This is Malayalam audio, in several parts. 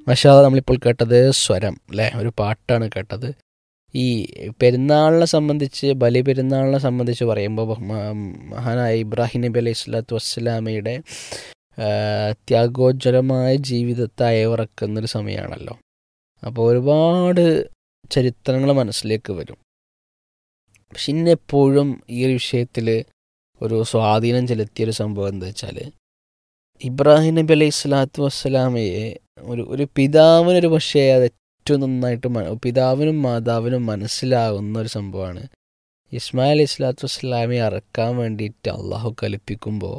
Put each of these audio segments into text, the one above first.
മഷാദ നമ്മളിപ്പോൾ കേട്ടത് സ്വരം അല്ലേ ഒരു പാട്ടാണ് കേട്ടത് ഈ പെരുന്നാളിനെ സംബന്ധിച്ച് ബലി പെരുന്നാളിനെ സംബന്ധിച്ച് പറയുമ്പോൾ ബഹുമാ- മഹാനായ ഇബ്രാഹിം നബി അലൈഹി സ്വലാത്തു വസ്സലാമയുടെ ആ, ത്യാഗോജ്വലമായ ജീവിതത്തെ അയവിറക്കുന്നൊരു സമയമാണല്ലോ അപ്പോൾ ഒരുപാട് ചരിത്രങ്ങൾ മനസ്സിലേക്ക് വരും പക്ഷെ ഇന്നെപ്പോഴും ഈ ഒരു വിഷയത്തിൽ ഒരു സ്വാധീനം ചെലുത്തിയൊരു സംഭവം എന്താ വെച്ചാൽ ഇബ്രാഹിം നബി അലൈഹി സ്വലാത്തു വസ്സലാമയെ ഒരു ഒരു പിതാവിനൊരു പക്ഷേ അത് ഏറ്റവും നന്നായിട്ട് മ- പിതാവിനും മാതാവിനും മനസ്സിലാവുന്ന ഒരു സംഭവമാണ് ഇസ്മായിൽ അലൈഹി സ്വലാത്തു വസ്സലാമയെ അറക്കാൻ വേണ്ടിയിട്ട് അള്ളാഹു കൽപ്പിക്കുമ്പോൾ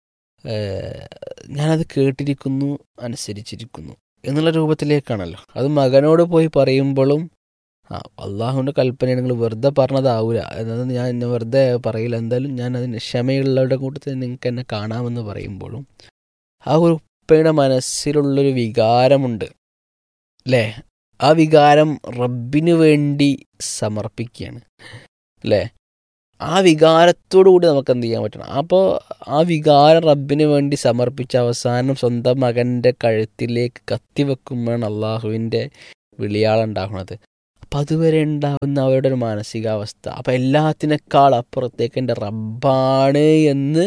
ഞാനത് കേട്ടിരിക്കുന്നു അനുസരിച്ചിരിക്കുന്നു എന്നുള്ള രൂപത്തിലേക്കാണല്ലോ അത് മകനോട് പോയി പറയുമ്പോഴും ആ അള്ളാഹുവിൻ്റെ കൽപ്പന നിങ്ങൾ വെറുതെ പറഞ്ഞതാവൂല എന്നത് ഞാൻ എന്നെ വെറുതെ പറയില്ല എന്തായാലും ഞാൻ അതിന് ക്ഷമയുള്ളവരുടെ കൂട്ടത്തിൽ നിങ്ങൾക്ക് എന്നെ കാണാമെന്ന് പറയുമ്പോഴും ആ ഒരു ഉപ്പയുടെ മനസ്സിലുള്ളൊരു വികാരമുണ്ട് അല്ലേ ആ വികാരം റബ്ബിന് വേണ്ടി സമർപ്പിക്കുകയാണ് അല്ലേ ആ വികാരത്തോടു കൂടി നമുക്ക് എന്ത് ചെയ്യാൻ പറ്റണം അപ്പോൾ ആ വികാരം റബ്ബിന് വേണ്ടി സമർപ്പിച്ച അവസാനം സ്വന്തം മകൻ്റെ കഴുത്തിലേക്ക് കത്തിവെക്കുമ്പോഴാണ് അള്ളാഹുവിൻ്റെ വിളിയാളുണ്ടാകുന്നത് അപ്പം അതുവരെ ഉണ്ടാകുന്ന അവരുടെ ഒരു മാനസികാവസ്ഥ അപ്പം എല്ലാത്തിനേക്കാൾ അപ്പുറത്തേക്ക് എൻ്റെ റബ്ബാണ് എന്ന്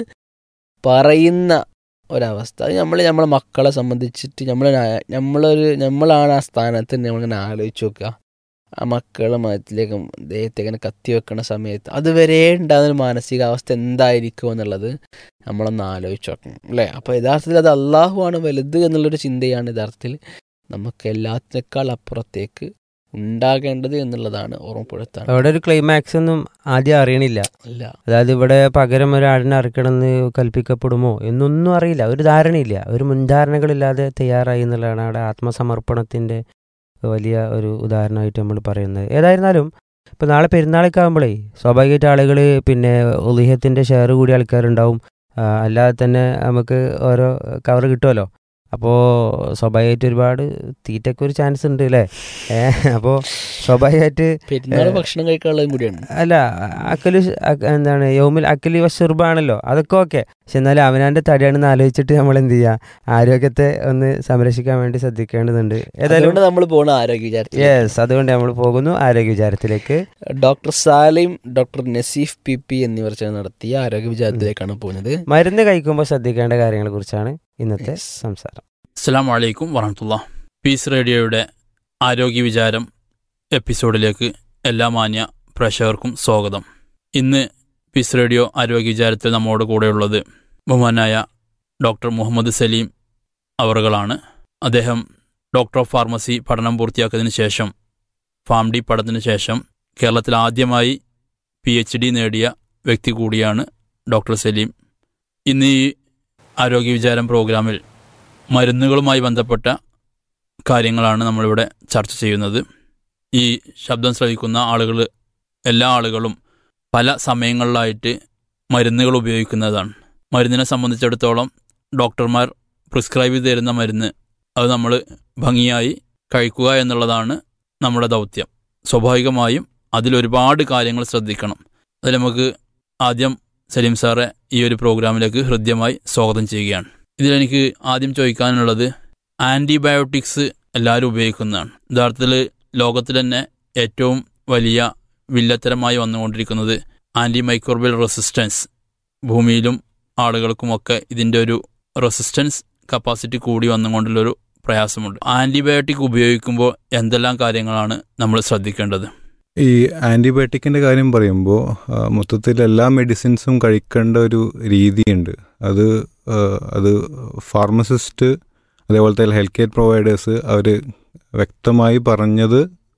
പറയുന്ന ഒരവസ്ഥ അത് നമ്മൾ നമ്മളെ മക്കളെ സംബന്ധിച്ചിട്ട് നമ്മൾ നമ്മളൊരു നമ്മളാണ് ആ സ്ഥാനത്ത് നമ്മളിങ്ങനെ ആലോചിച്ച് നോക്കുക ആ മക്കളെ മതത്തിലേക്ക് ദേഹത്തേക്ക് ഇങ്ങനെ കത്തി വെക്കണ സമയത്ത് അതുവരെ ഉണ്ടാകുന്ന ഒരു മാനസികാവസ്ഥ എന്തായിരിക്കും എന്നുള്ളത് നമ്മളൊന്ന് ആലോചിച്ച് നോക്കണം അല്ലേ അപ്പോൾ യഥാർത്ഥത്തിൽ അത് അള്ളാഹുവാണ് വലുത് എന്നുള്ളൊരു ചിന്തയാണ് യഥാർത്ഥത്തിൽ നമുക്ക് എല്ലാത്തിനേക്കാൾ അപ്പുറത്തേക്ക് ഉണ്ടാകേണ്ടത് എന്നുള്ളതാണ് ഓർമ്മപ്പെടുത്താൻ അവിടെ ഒരു ക്ലൈമാക്സ് ഒന്നും ആദ്യം അറിയണില്ല അല്ല അതായത് ഇവിടെ പകരം ഒരാടിനെ അറക്കണമെന്ന് കൽപ്പിക്കപ്പെടുമോ എന്നൊന്നും അറിയില്ല ഒരു ധാരണയില്ല ഒരു മുൻധാരണകളില്ലാതെ തയ്യാറായി എന്നുള്ളതാണ് അവിടെ ആത്മസമർപ്പണത്തിൻ്റെ വലിയ ഒരു ഉദാഹരണമായിട്ട് നമ്മൾ പറയുന്നത് ഏതായിരുന്നാലും ഇപ്പോൾ നാളെ പെരുന്നാളൊക്കെ ആകുമ്പോഴേ സ്വാഭാവികമായിട്ട് ആളുകൾ പിന്നെ ഉലിഹത്തിൻ്റെ ഷെയർ കൂടി ആൾക്കാരുണ്ടാവും ആ, അല്ലാതെ തന്നെ നമുക്ക് ഓരോ കവർ കിട്ടുമല്ലോ അപ്പോൾ സ്വാഭാവികമായിട്ട് ഒരുപാട് തീറ്റയ്ക്ക് ഒരു ചാൻസ് ഉണ്ട് അല്ലേ ഏഹ് അപ്പോൾ സ്വാഭാവികമായിട്ട് പെരുന്നാൾ ഏ, ഭക്ഷണം കഴിക്കാനുള്ളതും കൂടിയാണ് അല്ല അക്കല് ശ്- അക്ക- എന്താണ് യൗമിൽ അക്കലി വഷുർബാണല്ലോ അതൊക്കെ ഓക്കെ പക്ഷെ എന്നാലും അവനാൻ്റെ തടിയാണെന്ന് ആലോചിച്ചിട്ട് നമ്മൾ എന്ത് ചെയ്യുക ആരോഗ്യത്തെ ഒന്ന് സംരക്ഷിക്കാൻ വേണ്ടി ശ്രദ്ധിക്കേണ്ടതുണ്ട് ഏതായാലും അതുകൊണ്ട് നമ്മൾ പോണ ആരോഗ്യ വിചാരത്തിൽ യെസ് അതുകൊണ്ട് നമ്മൾ പോകുന്നു ആരോഗ്യ വിചാരത്തിലേക്ക് doctor Salim doctor Naseef P P എന്നിവർ ചേർന്ന് നടത്തിയ ആരോഗ്യ വിചാരത്തിലേക്കാണ് പോകുന്നത് മരുന്ന് കഴിക്കുമ്പോൾ ശ്രദ്ധിക്കേണ്ട കാര്യങ്ങളെ കുറിച്ചാണ് ഇന്നത്തെ Yes. സംസാരം അസ്സാം വലൈക്കും വറഹമുല്ല പീസ് റേഡിയോയുടെ ആരോഗ്യ വിചാരം എപ്പിസോഡിലേക്ക് എല്ലാ മാന്യ പ്രേക്ഷകർക്കും സ്വാഗതം ഇന്ന് പീസ് റേഡിയോ ആരോഗ്യ വിചാരത്തിൽ നമ്മോട് കൂടെയുള്ളത് ബഹുമാനായ ഡോക്ടർ മുഹമ്മദ് സലീം അവറുകളാണ് അദ്ദേഹം ഡോക്ടർ ഓഫ് ഫാർമസി പഠനം പൂർത്തിയാക്കിയതിനു ശേഷം ഫാം ഡി പഠനത്തിന് ശേഷം കേരളത്തിൽ ആദ്യമായി പി എച്ച് ഡി നേടിയ വ്യക്തി കൂടിയാണ് ഡോക്ടർ സലീം ഇന്ന് ഈ ആരോഗ്യ വിചാരം പ്രോഗ്രാമിൽ മരുന്നുകളുമായി ബന്ധപ്പെട്ട കാര്യങ്ങളാണ് നമ്മളിവിടെ ചർച്ച ചെയ്യുന്നത് ഈ ശബ്ദം ശ്രവിക്കുന്ന ആളുകൾ എല്ലാ ആളുകളും പല സമയങ്ങളിലായിട്ട് മരുന്നുകൾ ഉപയോഗിക്കുന്നതാണ് മരുന്നിനെ സംബന്ധിച്ചിടത്തോളം ഡോക്ടർമാർ പ്രിസ്ക്രൈബ് ചെയ്ത് തരുന്ന മരുന്ന് അത് നമ്മൾ ഭംഗിയായി കഴിക്കുക എന്നുള്ളതാണ് നമ്മുടെ ദൗത്യം സ്വാഭാവികമായും അതിലൊരുപാട് കാര്യങ്ങൾ ശ്രദ്ധിക്കണം അതിൽ നമുക്ക് ആദ്യം സലീം സാറെ ഈ ഒരു പ്രോഗ്രാമിലേക്ക് ഹൃദ്യമായി സ്വാഗതം ചെയ്യുകയാണ് ഇതിലെനിക്ക് ആദ്യം ചോദിക്കാനുള്ളത് ആൻറ്റിബയോട്ടിക്സ് എല്ലാവരും ഉപയോഗിക്കുന്നതാണ് യഥാർത്ഥത്തിൽ ലോകത്തിൽ തന്നെ ഏറ്റവും വലിയ വില്ലത്തരമായി വന്നുകൊണ്ടിരിക്കുന്നത് ആൻറ്റി മൈക്രോബിയൽ റെസിസ്റ്റൻസ് ഭൂമിയിലും ആളുകൾക്കുമൊക്കെ ഇതിൻ്റെ ഒരു റെസിസ്റ്റൻസ് കപ്പാസിറ്റി കൂടി വന്നുകൊണ്ടുള്ളൊരു പ്രയാസമുണ്ട് ആൻറ്റിബയോട്ടിക് ഉപയോഗിക്കുമ്പോൾ എന്തെല്ലാം കാര്യങ്ങളാണ് നമ്മൾ ശ്രദ്ധിക്കേണ്ടത് ഈ ആൻറ്റിബയോട്ടിക്കിൻ്റെ കാര്യം പറയുമ്പോൾ ആ, മൊത്തത്തിൽ എല്ലാ മെഡിസിൻസും കഴിക്കേണ്ട ഒരു രീതിയുണ്ട് അത് ആ, അത് ഫാർമസിസ്റ്റ് അതേപോലത്തെ ഹെൽത്ത് കെയർ പ്രൊവൈഡേഴ്സ് അവർ വ്യക്തമായി പറഞ്ഞത്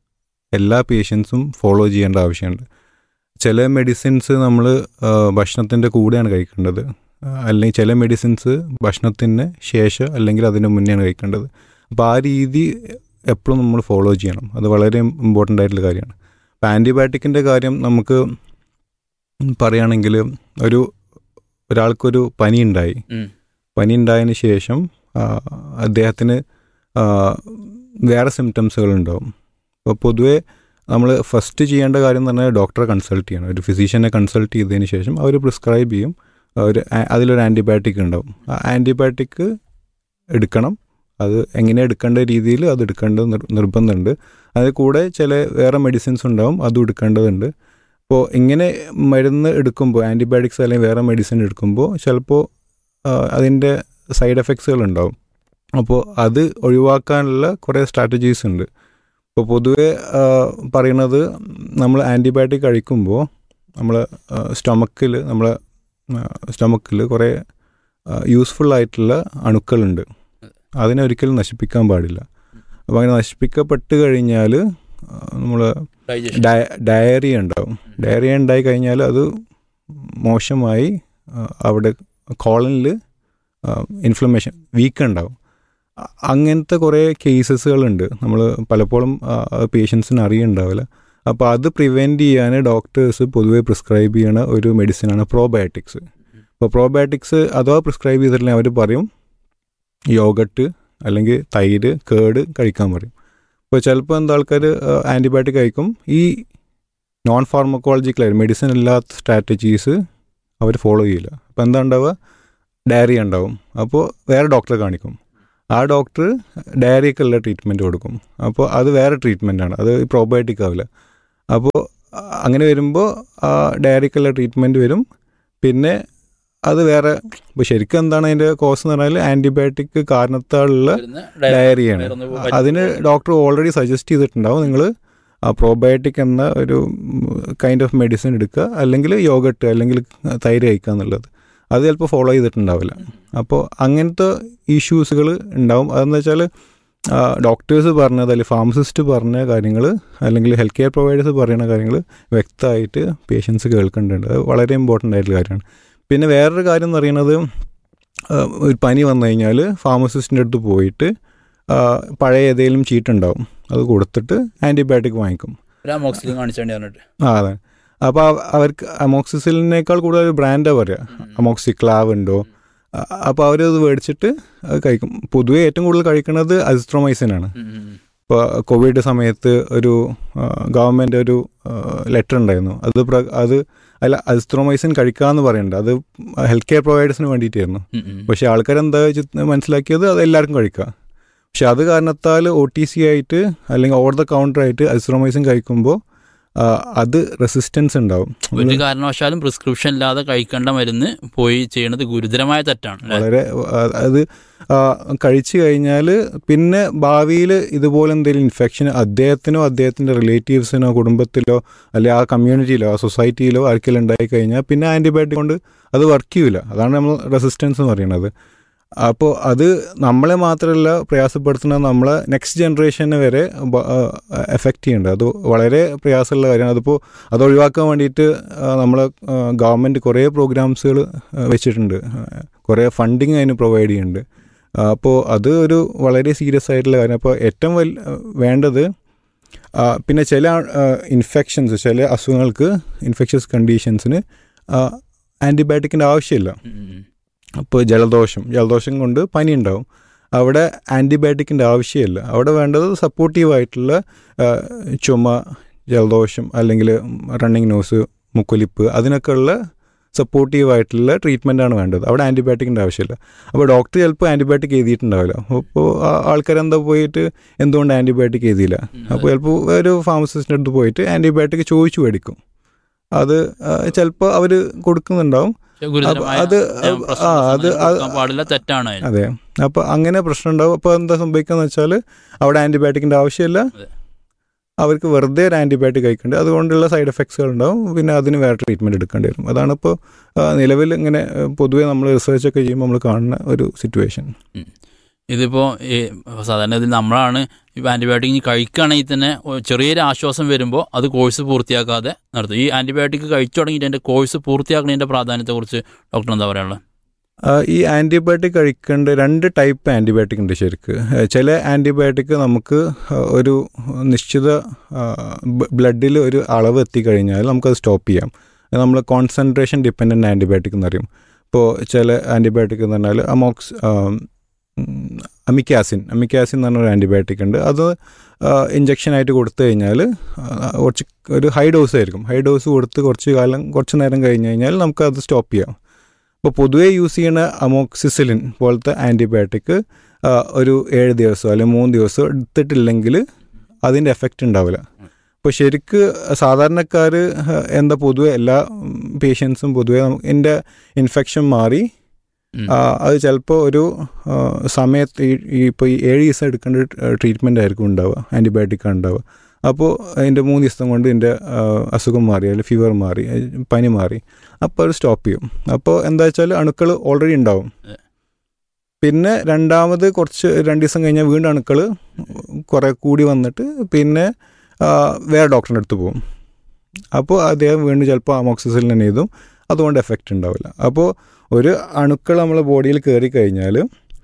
എല്ലാ പേഷ്യൻസും ഫോളോ ചെയ്യേണ്ട ആവശ്യമുണ്ട് ചില മെഡിസിൻസ് നമ്മൾ ഭക്ഷണത്തിൻ്റെ കൂടെയാണ് കഴിക്കേണ്ടത് ആ, അല്ലെങ്കിൽ ചില മെഡിസിൻസ് ഭക്ഷണത്തിന് ശേഷം അല്ലെങ്കിൽ അതിന് മുന്നെയാണ് കഴിക്കേണ്ടത് അപ്പോൾ ആ രീതി എപ്പോഴും നമ്മൾ ഫോളോ ചെയ്യണം അത് വളരെ ഇമ്പോർട്ടൻ്റ് ആയിട്ടുള്ള കാര്യമാണ് ഇപ്പം ആൻറ്റിബയോട്ടിക്കിൻ്റെ കാര്യം നമുക്ക് പറയുകയാണെങ്കിൽ ഒരു ഒരാൾക്കൊരു പനി ഉണ്ടായി ഉം. പനി ഉണ്ടായതിന് ശേഷം ആ, അദ്ദേഹത്തിന് ആ, വേറെ സിംറ്റംസുകൾ ഉണ്ടാവും അപ്പോൾ പൊതുവേ നമ്മൾ ഫസ്റ്റ് ചെയ്യേണ്ട കാര്യം എന്ന് പറഞ്ഞാൽ ഡോക്ടറെ കൺസൾട്ട് ചെയ്യണം ഒരു ഫിസീഷ്യനെ കൺസൾട്ട് ചെയ്തതിന് ശേഷം അവർ പ്രിസ്ക്രൈബ് ചെയ്യും ഒരു ആ- അതിലൊരു ആൻറ്റിബയോട്ടിക് ഉണ്ടാവും ആ ആൻറ്റിബയോട്ടിക് എടുക്കണം അത് എങ്ങനെ എടുക്കേണ്ട രീതിയിൽ അത് എടുക്കേണ്ടത് നിർ- നിർബന്ധമുണ്ട് അതിൽ കൂടെ ചില വേറെ മെഡിസിൻസ് ഉണ്ടാവും അതും എടുക്കേണ്ടതുണ്ട് അപ്പോൾ ഇങ്ങനെ മരുന്ന് എടുക്കുമ്പോൾ ആൻറ്റിബയോട്ടിക്സ് അല്ലെങ്കിൽ വേറെ മെഡിസിൻ എടുക്കുമ്പോൾ ചിലപ്പോൾ അതിൻ്റെ സൈഡ് എഫക്ട്സുകൾ ഉണ്ടാവും അപ്പോൾ അത് ഒഴിവാക്കാനുള്ള കുറേ സ്ട്രാറ്റജീസ് ഉണ്ട് ഇപ്പോൾ പൊതുവെ ആ, പറയുന്നത് നമ്മൾ ആൻറ്റിബയോട്ടിക് കഴിക്കുമ്പോൾ നമ്മൾ സ്റ്റൊമക്കിൽ നമ്മളെ സ്റ്റൊമക്കിൽ കുറേ യൂസ്ഫുൾ ആയിട്ടുള്ള അണുക്കളുണ്ട് അതിനെ ഒരിക്കലും നശിപ്പിക്കാൻ പാടില്ല അപ്പോൾ അങ്ങനെ നശിപ്പിക്കപ്പെട്ട് കഴിഞ്ഞാൽ നമ്മൾ ഡൈജഷൻ ഡയറിയ ഉണ്ടാവും ഡയറിയ ഉണ്ടായി കഴിഞ്ഞാൽ അത് മോശമായി ആ, അവിടെ കോളനിൽ ഇൻഫ്ലമേഷൻ വീക്ക് ഉണ്ടാവും അ- അങ്ങനത്തെ കുറേ കേസസുകളുണ്ട് നമ്മൾ പലപ്പോഴും പേഷ്യൻസിന് അറിയുന്നുണ്ടാവില്ല അപ്പോൾ അത് പ്രിവെൻറ്റ് ചെയ്യാൻ ഡോക്ടേഴ്സ് പൊതുവേ പ്രിസ്ക്രൈബ് ചെയ്യണ ഒരു മെഡിസിനാണ് പ്രോബയോട്ടിക്സ് അപ്പോൾ പ്രോബയോട്ടിക്സ് അഥവാ പ്രിസ്ക്രൈബ് ചെയ്തിട്ടില്ലെങ്കിൽ അവർ പറയും യോഗട്ട് അല്ലെങ്കിൽ തൈര് കേട് കഴിക്കാൻ പറയും ഇപ്പോൾ ചിലപ്പോൾ എന്താ ആൾക്കാർ ആൻറ്റിബയോട്ടിക് കഴിക്കും ഈ നോൺ ഫാർമക്കോളജിക്കലായിട്ട് മെഡിസിൻ അല്ലാത്ത സ്ട്രാറ്റജീസ് അവർ ഫോളോ ചെയ്യില്ല അപ്പോൾ എന്താ ഉണ്ടാവുക ഡയറി ഉണ്ടാവും അപ്പോൾ വേറെ ഡോക്ടറെ കാണിക്കും ആ ഡോക്ടർ ഡയറിക്കുള്ള ട്രീറ്റ്മെൻറ്റ് കൊടുക്കും അപ്പോൾ അത് വേറെ ട്രീറ്റ്മെൻറ്റാണ് അത് പ്രോബയോട്ടിക് ആവില്ല അപ്പോൾ അങ്ങനെ വരുമ്പോൾ ആ ഡയറിക്കുള്ള ട്രീറ്റ്മെൻറ്റ് വരും പിന്നെ അത് വേറെ ഇപ്പോൾ ശരിക്കും എന്താണ് അതിൻ്റെ കോസ് എന്ന് പറഞ്ഞാൽ ആൻറ്റിബയോട്ടിക് കാരണത്താലുള്ള ഡയറിയാണ് അതിന് ഡോക്ടർ ഓൾറെഡി സജസ്റ്റ് ചെയ്തിട്ടുണ്ടാവും നിങ്ങൾ ആ പ്രോബയോട്ടിക് എന്ന ഒരു കൈൻഡ് ഓഫ് മെഡിസിൻ എടുക്കുക അല്ലെങ്കിൽ യോഗട്ട് അല്ലെങ്കിൽ തൈര് കഴിക്കുക എന്നുള്ളത് അത് ചിലപ്പോൾ ഫോളോ ചെയ്തിട്ടുണ്ടാവില്ല അപ്പോൾ അങ്ങനത്തെ ഇഷ്യൂസുകൾ ഉണ്ടാവും അതെന്ന് വെച്ചാൽ ഡോക്ടേഴ്സ് പറഞ്ഞത് അല്ലെങ്കിൽ ഫാർമസിസ്റ്റ് പറഞ്ഞ കാര്യങ്ങൾ അല്ലെങ്കിൽ ഹെൽത്ത് കെയർ പ്രൊവൈഡേഴ്സ് പറയുന്ന കാര്യങ്ങൾ വ്യക്തമായിട്ട് പേഷ്യൻസ് കേൾക്കേണ്ടതുണ്ട് അത് വളരെ ഇമ്പോർട്ടൻ്റ് ആയിട്ടുള്ള കാര്യമാണ് പിന്നെ വേറൊരു കാര്യം എന്ന് പറയുന്നത് ആ, ഒരു പനി വന്നു കഴിഞ്ഞാൽ ഫാർമസിസ്റ്റിൻ്റെ അടുത്ത് പോയിട്ട് ആ, പഴയ ഏതെങ്കിലും ചീട്ടുണ്ടാവും അത് കൊടുത്തിട്ട് ആൻറ്റിബയോട്ടിക് വാങ്ങിക്കും രാമോക്സിലും കാണിച്ചേണ്ടി പറഞ്ഞിട്ട് ആ അതെ അപ്പോൾ അവർക്ക് അമോക്സിസിലിനേക്കാൾ കൂടുതൽ ബ്രാൻഡാണ് പറയുക അമോക്സിക്ലാവ് ഉണ്ടോ അപ്പോൾ അവരത് മേടിച്ചിട്ട് അത് കഴിക്കും പൊതുവേ ഏറ്റവും കൂടുതൽ കഴിക്കുന്നത് അസിസ്ട്രോമൈസിനാണ് ഇപ്പോൾ കോവിഡ് സമയത്ത് ഒരു ഗവൺമെൻറ് ഒരു ലെറ്റർ ഉണ്ടായിരുന്നു അത് പ്ര- അത് അല്ല അസിസ്ട്രോമൈസിൻ കഴിക്കാമെന്ന് പറയുന്നുണ്ട് അത് ഹെൽത്ത് കെയർ പ്രൊവൈഡേഴ്സിന് വേണ്ടിയിട്ടായിരുന്നു പക്ഷേ ആൾക്കാരെന്താ വെച്ച് മനസ്സിലാക്കിയത് അത് എല്ലാവർക്കും കഴിക്കുക പക്ഷെ അത് കാരണത്താൽ ഒ ടി സി ആയിട്ട് അല്ലെങ്കിൽ ഓവർ ദ കൗണ്ടർ ആയിട്ട് അസിസ്ട്രോമൈസിൻ കഴിക്കുമ്പോൾ ആ, അത് റെസിസ്റ്റൻസ് ഉണ്ടാവും ഒരു കാരണവശാലും പ്രിസ്ക്രിപ്ഷൻ ഇല്ലാതെ കഴിക്കേണ്ട മരുന്ന് പോയി ചെയ്യണത് ഗുരുതരമായ തെറ്റാണ് അല്ലേ? വളരെ ആ, അത് ആ, കഴിച്ചു കഴിഞ്ഞാൽ പിന്നെ ഭാവിയിൽ ഇതുപോലെ എന്തെങ്കിലും ഇൻഫെക്ഷൻ അദ്ദേഹത്തിനോ അദ്ദേഹത്തിൻ്റെ റിലേറ്റീവ്സിനോ കുടുംബത്തിലോ അല്ലെങ്കിൽ ആ കമ്മ്യൂണിറ്റിയിലോ ആ സൊസൈറ്റിയിലോ ആർക്കെങ്കിലും ഉണ്ടായി കഴിഞ്ഞാൽ പിന്നെ ആൻറ്റിബയോട്ടിക് കൊണ്ട് അത് വർക്ക് ചെയ്യില്ല അതാണ് നമ്മൾ റെസിസ്റ്റൻസ് എന്ന് പറയുന്നത് അപ്പോൾ അത് നമ്മളെ മാത്രമല്ല പ്രയാസപ്പെടുത്തുന്ന നമ്മളെ നെക്സ്റ്റ് ജനറേഷനെ വരെ എഫക്റ്റ് ചെയ്യുന്നുണ്ട് അത് വളരെ പ്രയാസമുള്ള കാര്യമാണ് അതിപ്പോൾ അത് ഒഴിവാക്കാൻ വേണ്ടിയിട്ട് നമ്മളെ ഗവൺമെൻറ് കുറേ പ്രോഗ്രാംസുകൾ വെച്ചിട്ടുണ്ട് കുറേ ഫണ്ടിങ് അതിന് പ്രൊവൈഡ് ചെയ്യുന്നുണ്ട് അപ്പോൾ അത് ഒരു വളരെ സീരിയസ് ആയിട്ടുള്ള കാര്യം അപ്പോൾ ഏറ്റവും വലിയ വേണ്ടത് ആ, പിന്നെ ചില ഇൻഫെക്ഷൻസ് ചില അസുഖങ്ങൾക്ക് ഇൻഫെക്ഷസ് കണ്ടീഷൻസിന് ആൻറ്റിബയോട്ടിക്കിൻ്റെ ആവശ്യമില്ല ഉം, ഉം. ഇപ്പോൾ ജലദോഷം ജലദോഷം കൊണ്ട് പനി ഉണ്ടാവും അവിടെ ആൻറ്റിബയോട്ടിക്കിൻ്റെ ആവശ്യമില്ല അവിടെ വേണ്ടത് സപ്പോർട്ടീവായിട്ടുള്ള ആ, ചുമ ജലദോഷം അല്ലെങ്കിൽ റണ്ണിങ് നോസ് മുക്കൊലിപ്പ് അതിനൊക്കെ ഉള്ള സപ്പോർട്ടീവായിട്ടുള്ള ട്രീറ്റ്മെൻറ്റാണ് വേണ്ടത് അവിടെ ആൻറ്റിബയോട്ടിക്കിൻ്റെ ആവശ്യമില്ല അപ്പോൾ ഡോക്ടർ ചിലപ്പോൾ ആൻറ്റിബയോട്ടിക് എഴുതിയിട്ടുണ്ടാവില്ല അപ്പോൾ ആൾക്കാരെന്താ പോയിട്ട് എന്തുകൊണ്ട് ആൻറ്റിബയോട്ടിക് എഴുതിയില്ല അപ്പോൾ ചിലപ്പോൾ ഒരു ഫാർമസിസ്റ്റിൻ്റെ അടുത്ത് പോയിട്ട് ആൻറ്റിബയോട്ടിക് ചോദിച്ചു മേടിക്കും അത് ചിലപ്പോൾ അവർ കൊടുക്കുന്നുണ്ടാവും പക്ഷേ ഗുരുതരമായ അത് ഏഹ്, പ്രശ്നം ആ, അത് അങ്ങനെ അത് കൊടുക്കാൻ പാടില്ല തെറ്റാണ് അതിന്. അതെ അപ്പോൾ അങ്ങനെ പ്രശ്നം ഉണ്ടാവും അപ്പോൾ എന്താ സംഭവിക്കുക വെച്ചാൽ അവിടെ ആൻറ്റിബയോട്ടിക്കിൻ്റെ ആവശ്യമില്ല അതെ. അവർക്ക് വെറുതെ ഒരു ആൻറ്റിബയോട്ടിക് കഴിക്കേണ്ടത് അതുകൊണ്ടുള്ള സൈഡ് എഫക്ട്സുകൾ ഉണ്ടാവും പിന്നെ അതിന് വേറെ ട്രീറ്റ്മെൻറ്റ് എടുക്കേണ്ടി വരും അതാണിപ്പോൾ നിലവിൽ ഇങ്ങനെ ആ, പൊതുവെ നമ്മൾ റിസർച്ചൊക്കെ ചെയ്യുമ്പോൾ നമ്മൾ കാണുന്ന ഒരു സിറ്റുവേഷൻ ഇതിപ്പോ ഈ സാധാരണ ഇതിൽ നമ്മളാണ് ഇപ്പൊ ആന്റിബയോട്ടിക് ഇനി കഴിക്കുകയാണെങ്കിൽ തന്നെ ഒ- ചെറിയൊരു ആശ്വാസം വരുമ്പോൾ അത് കോഴ്സ് പൂർത്തിയാക്കാതെ നടത്തും ഈ ആന്റിബയോട്ടിക് കഴിച്ചു തുടങ്ങിയിട്ട് അതിന്റെ കോഴ്സ് പൂർത്തിയാക്കുന്നതിന്റെ പ്രാധാന്യത്തെക്കുറിച്ച് ഡോക്ടർ എന്താ പറയാനുള്ളത് ആ, ഈ ആൻറ്റിബയോട്ടിക് കഴിക്കേണ്ട രണ്ട് ടൈപ്പ് ആൻറ്റിബയോട്ടിക് ഉണ്ട് ശരിക്ക് ഏ, ചില ആൻറ്റിബയോട്ടിക് നമുക്ക് ആ, ഒരു നിശ്ചിത ബ്ലഡിൽ ഒരു അളവ് എത്തിക്കഴിഞ്ഞാൽ നമുക്കത് സ്റ്റോപ്പ് ചെയ്യാം അത് നമ്മൾ കോൺസെൻട്രേഷൻ ഡിപ്പെൻഡൻറ്റ് ആൻറ്റിബയോട്ടിക് എന്ന് പറയും ഇപ്പോൾ ചില ആൻറ്റിബയോട്ടിക് എന്ന് പറഞ്ഞാൽ അമോക്സ് അമിക്കാസിൻ അമിക്കാസിൻ എന്ന് പറഞ്ഞ ഒരു ആൻറ്റിബയോട്ടിക് ഉണ്ട് അത് ഇഞ്ചക്ഷനായിട്ട് കൊടുത്തു കഴിഞ്ഞാൽ കുറച്ച് ഒരു ഹൈ ഡോസ് ആയിരിക്കും ഹൈ ഡോസ് കൊടുത്ത് കുറച്ച് കാലം കുറച്ച് നേരം കഴിഞ്ഞ് കഴിഞ്ഞാൽ നമുക്കത് സ്റ്റോപ്പ് ചെയ്യാം ഇപ്പോൾ പൊതുവേ യൂസ് ചെയ്യുന്ന അമോക്സിസിലിൻ പോലത്തെ ആൻറ്റിബയോട്ടിക് ആ, ഒരു ഏഴ് ദിവസമോ അല്ലെങ്കിൽ മൂന്ന് ദിവസമോ എടുത്തിട്ടില്ലെങ്കിൽ അതിൻ്റെ എഫക്റ്റ് ഉണ്ടാവില്ല അപ്പോൾ ശരിക്ക് സാധാരണക്കാർ എന്താ പൊതുവെ എല്ലാ പേഷ്യൻസും പൊതുവെ എൻ്റെ ഇൻഫെക്ഷൻ മാറി ഉം. ആ, അത് ചിലപ്പോൾ ഒരു ആ, സമയത്ത് ഈ- ഈ ഇപ്പോൾ ഈ ഏഴ് ദിവസം എടുക്കേണ്ട ട്രീറ്റ്മെൻ്റ് ആയിരിക്കും ഉണ്ടാവുക ആൻറ്റിബയോട്ടിക്കാണ് ഉണ്ടാവുക അപ്പോൾ അതിൻ്റെ മൂന്ന് ദിവസം കൊണ്ട് എൻ്റെ ആ, അസുഖം മാറി അല്ലെങ്കിൽ ഫീവർ മാറി ഏ, പനി മാറി അപ്പോൾ അത് സ്റ്റോപ്പ് ചെയ്യും അപ്പോൾ എന്താ വെച്ചാൽ അണുക്കൾ ഓൾറെഡി ഉണ്ടാവും ഏ. പിന്നെ രണ്ടാമത് കുറച്ച് രണ്ട് ദിവസം കഴിഞ്ഞാൽ വീണ്ടും അണുക്കൾ കുറേ കൂടി വന്നിട്ട് പിന്നെ ആ, വേറെ ഡോക്ടറിൻ്റെ അടുത്ത് പോകും അപ്പോൾ അദ്ദേഹം വീണ്ടും ചിലപ്പോൾ അമോക്സിസിലിൻ തന്നെ ചെയ്തും അതുകൊണ്ട് എഫക്റ്റ് ഉണ്ടാവില്ല അപ്പോൾ ഒരു അണുക്കൾ നമ്മളെ ബോഡിയിൽ കയറി കഴിഞ്ഞാൽ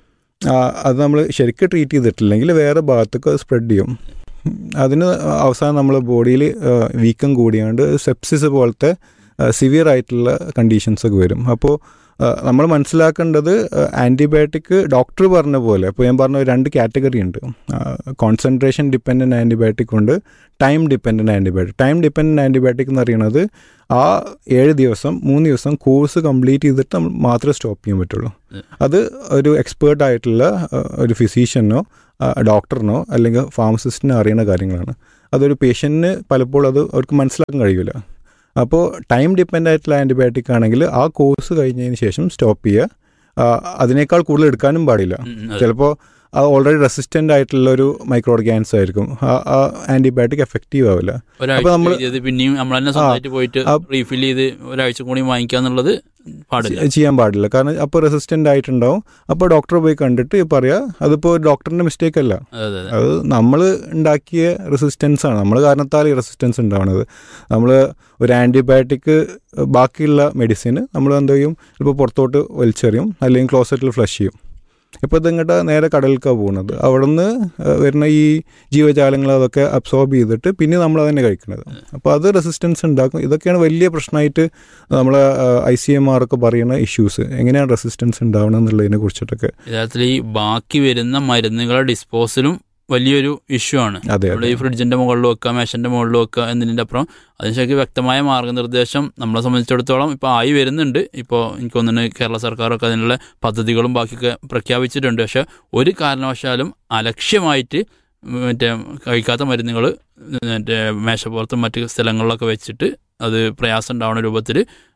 അത് നമ്മൾ ശരിക്കും ട്രീറ്റ് ചെയ്തിട്ടില്ലെങ്കിൽ വേറെ ഭാഗത്തേക്ക് അത് സ്പ്രെഡ് ചെയ്യും അതിന് അവസാനം നമ്മളെ ബോഡിയിൽ വീക്കം കൂടിയാണ്ട് സെപ്സിസ് പോലത്തെ സിവിയർ ആയിട്ടുള്ള കണ്ടീഷൻസ് ഒക്കെ വരും അപ്പോൾ നമ്മൾ മനസ്സിലാക്കേണ്ടത് ആൻറ്റിബയോട്ടിക് ഡോക്ടർ പറഞ്ഞ പോലെ ഇപ്പോൾ ഞാൻ പറഞ്ഞ രണ്ട് കാറ്റഗറി ഉണ്ട് കോൺസെൻട്രേഷൻ ഡിപ്പെൻഡൻറ്റ് ആൻറ്റിബയോട്ടിക് ഉണ്ട് time dependent antibiotic time dependent antibiotic എന്ന് പറയുന്നത് ആ ഏഴ് ദിവസം മൂന്ന് ദിവസം കോഴ്സ് കംപ്ലീറ്റ് ചെയ്തിട്ട് നമ്മൾ മാത്രമേ സ്റ്റോപ്പ് ചെയ്യാൻ പറ്റുള്ളൂ അത് ഒരു എക്സ്പേർട്ട് ആയിട്ടുള്ള ആ, ഒരു ഫിസീഷ്യനോ ഡോക്ടറിനോ അല്ലെങ്കിൽ ഫാർമസിസ്റ്റിനോ അറിയുന്ന കാര്യങ്ങളാണ് അതൊരു പേഷ്യൻറ്റിന് പലപ്പോഴും അത് അവർക്ക് മനസ്സിലാക്കാൻ കഴിയില്ല അപ്പോൾ ടൈം ഡിപ്പെൻഡ് ആയിട്ടുള്ള ആൻറ്റിബയോട്ടിക് ആണെങ്കിൽ ആ കോഴ്സ് കഴിഞ്ഞതിന് ശേഷം സ്റ്റോപ്പ് ചെയ്യുക ആ, അതിനേക്കാൾ കൂടുതൽ എടുക്കാനും പാടില്ല ഉം, ഉം, അതെ. ചിലപ്പോൾ അത് ഓൾറെഡി റെസിസ്റ്റൻ്റ് ആയിട്ടുള്ള ഒരു മൈക്രോ ഓർഗാൻസ് ആയിരിക്കും ആ ആ ആൻറ്റിബയോട്ടിക് എഫക്റ്റീവ് ആവില്ല ഒരാഴ്ച അപ്പൊ നമ്മള് ചെയ്ത് പിന്നെയും നമ്മൾ തന്നെ സ്വന്തമായിട്ട് പോയിട്ട് ആ- റീഫിൽ ചെയ്ത് ഒരാഴ്ച കൂടി വാങ്ങിക്കാന്നുള്ളത് പാടില്ല ചെ- ചെയ്യാൻ പാടില്ല കാരണം അപ്പോൾ റെസിസ്റ്റൻ്റ് ആയിട്ടുണ്ടാവും അപ്പോൾ ഡോക്ടറെ പോയി കണ്ടിട്ട് പറയാ അതിപ്പോൾ ഡോക്ടറിൻ്റെ മിസ്റ്റേക്ക് അല്ല അതെ അതെ അതെ. അത് നമ്മൾ ഉണ്ടാക്കിയ റെസിസ്റ്റൻസ് ആണ് നമ്മൾ കാരണത്താൽ ഈ റെസിസ്റ്റൻസ് ഉണ്ടാവുന്നത് നമ്മൾ ഒരു ആൻറ്റിബയോട്ടിക് ബാക്കിയുള്ള മെഡിസിന് നമ്മൾ എന്ത് ചെയ്യും ഇപ്പോൾ പുറത്തോട്ട് വലിച്ചെറിയും അല്ലെങ്കിൽ ക്ലോസറ്റിൽ ഫ്ലഷ് ചെയ്യും ഇപ്പോൾ ഇതിങ്ങോട്ട് നേരെ കടലിലേക്കാണ് പോകുന്നത് അവിടെ നിന്ന് വരുന്ന ഈ ജീവജാലങ്ങൾ അതൊക്കെ അബ്സോർബ് ചെയ്തിട്ട് പിന്നെ നമ്മൾ അതന്നെ കഴിക്കുന്നത് അപ്പോൾ അത് റെസിസ്റ്റൻസ് ഉണ്ടാക്കും ഇതൊക്കെയാണ് വലിയ പ്രശ്നമായിട്ട് നമ്മൾ ഐ സി എം ആർ ഒക്കെ പറയുന്ന ഇഷ്യൂസ് എങ്ങനെയാണ് റെസിസ്റ്റൻസ് ഉണ്ടാവണം എന്നുള്ളതിനെ കുറിച്ചിട്ടൊക്കെ യഥാർത്ഥത്തിൽ ഈ ബാക്കി വരുന്ന മരുന്നുകളുടെ ഡിസ്പോസലും വലിയൊരു ഇഷ്യൂ ആണ് അതെ നമ്മൾ ഈ ഫ്രിഡ്ജിന്റെ മുകളിൽ വെക്കുക മേശന്റെ മുകളിൽ വെക്കുക എന്നതിൻ്റെ അപ്പുറം അതിനുശേഷം വ്യക്തമായ മാർഗനിർദ്ദേശം നമ്മളെ സംബന്ധിച്ചിടത്തോളം ഇപ്പോൾ ആയി വരുന്നുണ്ട് ഇപ്പോൾ എനിക്ക് തോന്നുന്നു കേരള സർക്കാരൊക്കെ അതിനുള്ള പദ്ധതികളും ബാക്കിയൊക്കെ പ്രഖ്യാപിച്ചിട്ടുണ്ട് പക്ഷെ ഒരു കാരണവശാലും അലക്ഷ്യമായിട്ട് മറ്റേ കഴിക്കാത്ത മരുന്നുകൾ മറ്റേ മേശപ്പുറത്തും മറ്റ് സ്ഥലങ്ങളിലൊക്കെ വെച്ചിട്ട് അത് പ്രയാസം ഉണ്ടാവുന്ന രൂപത്തിൽ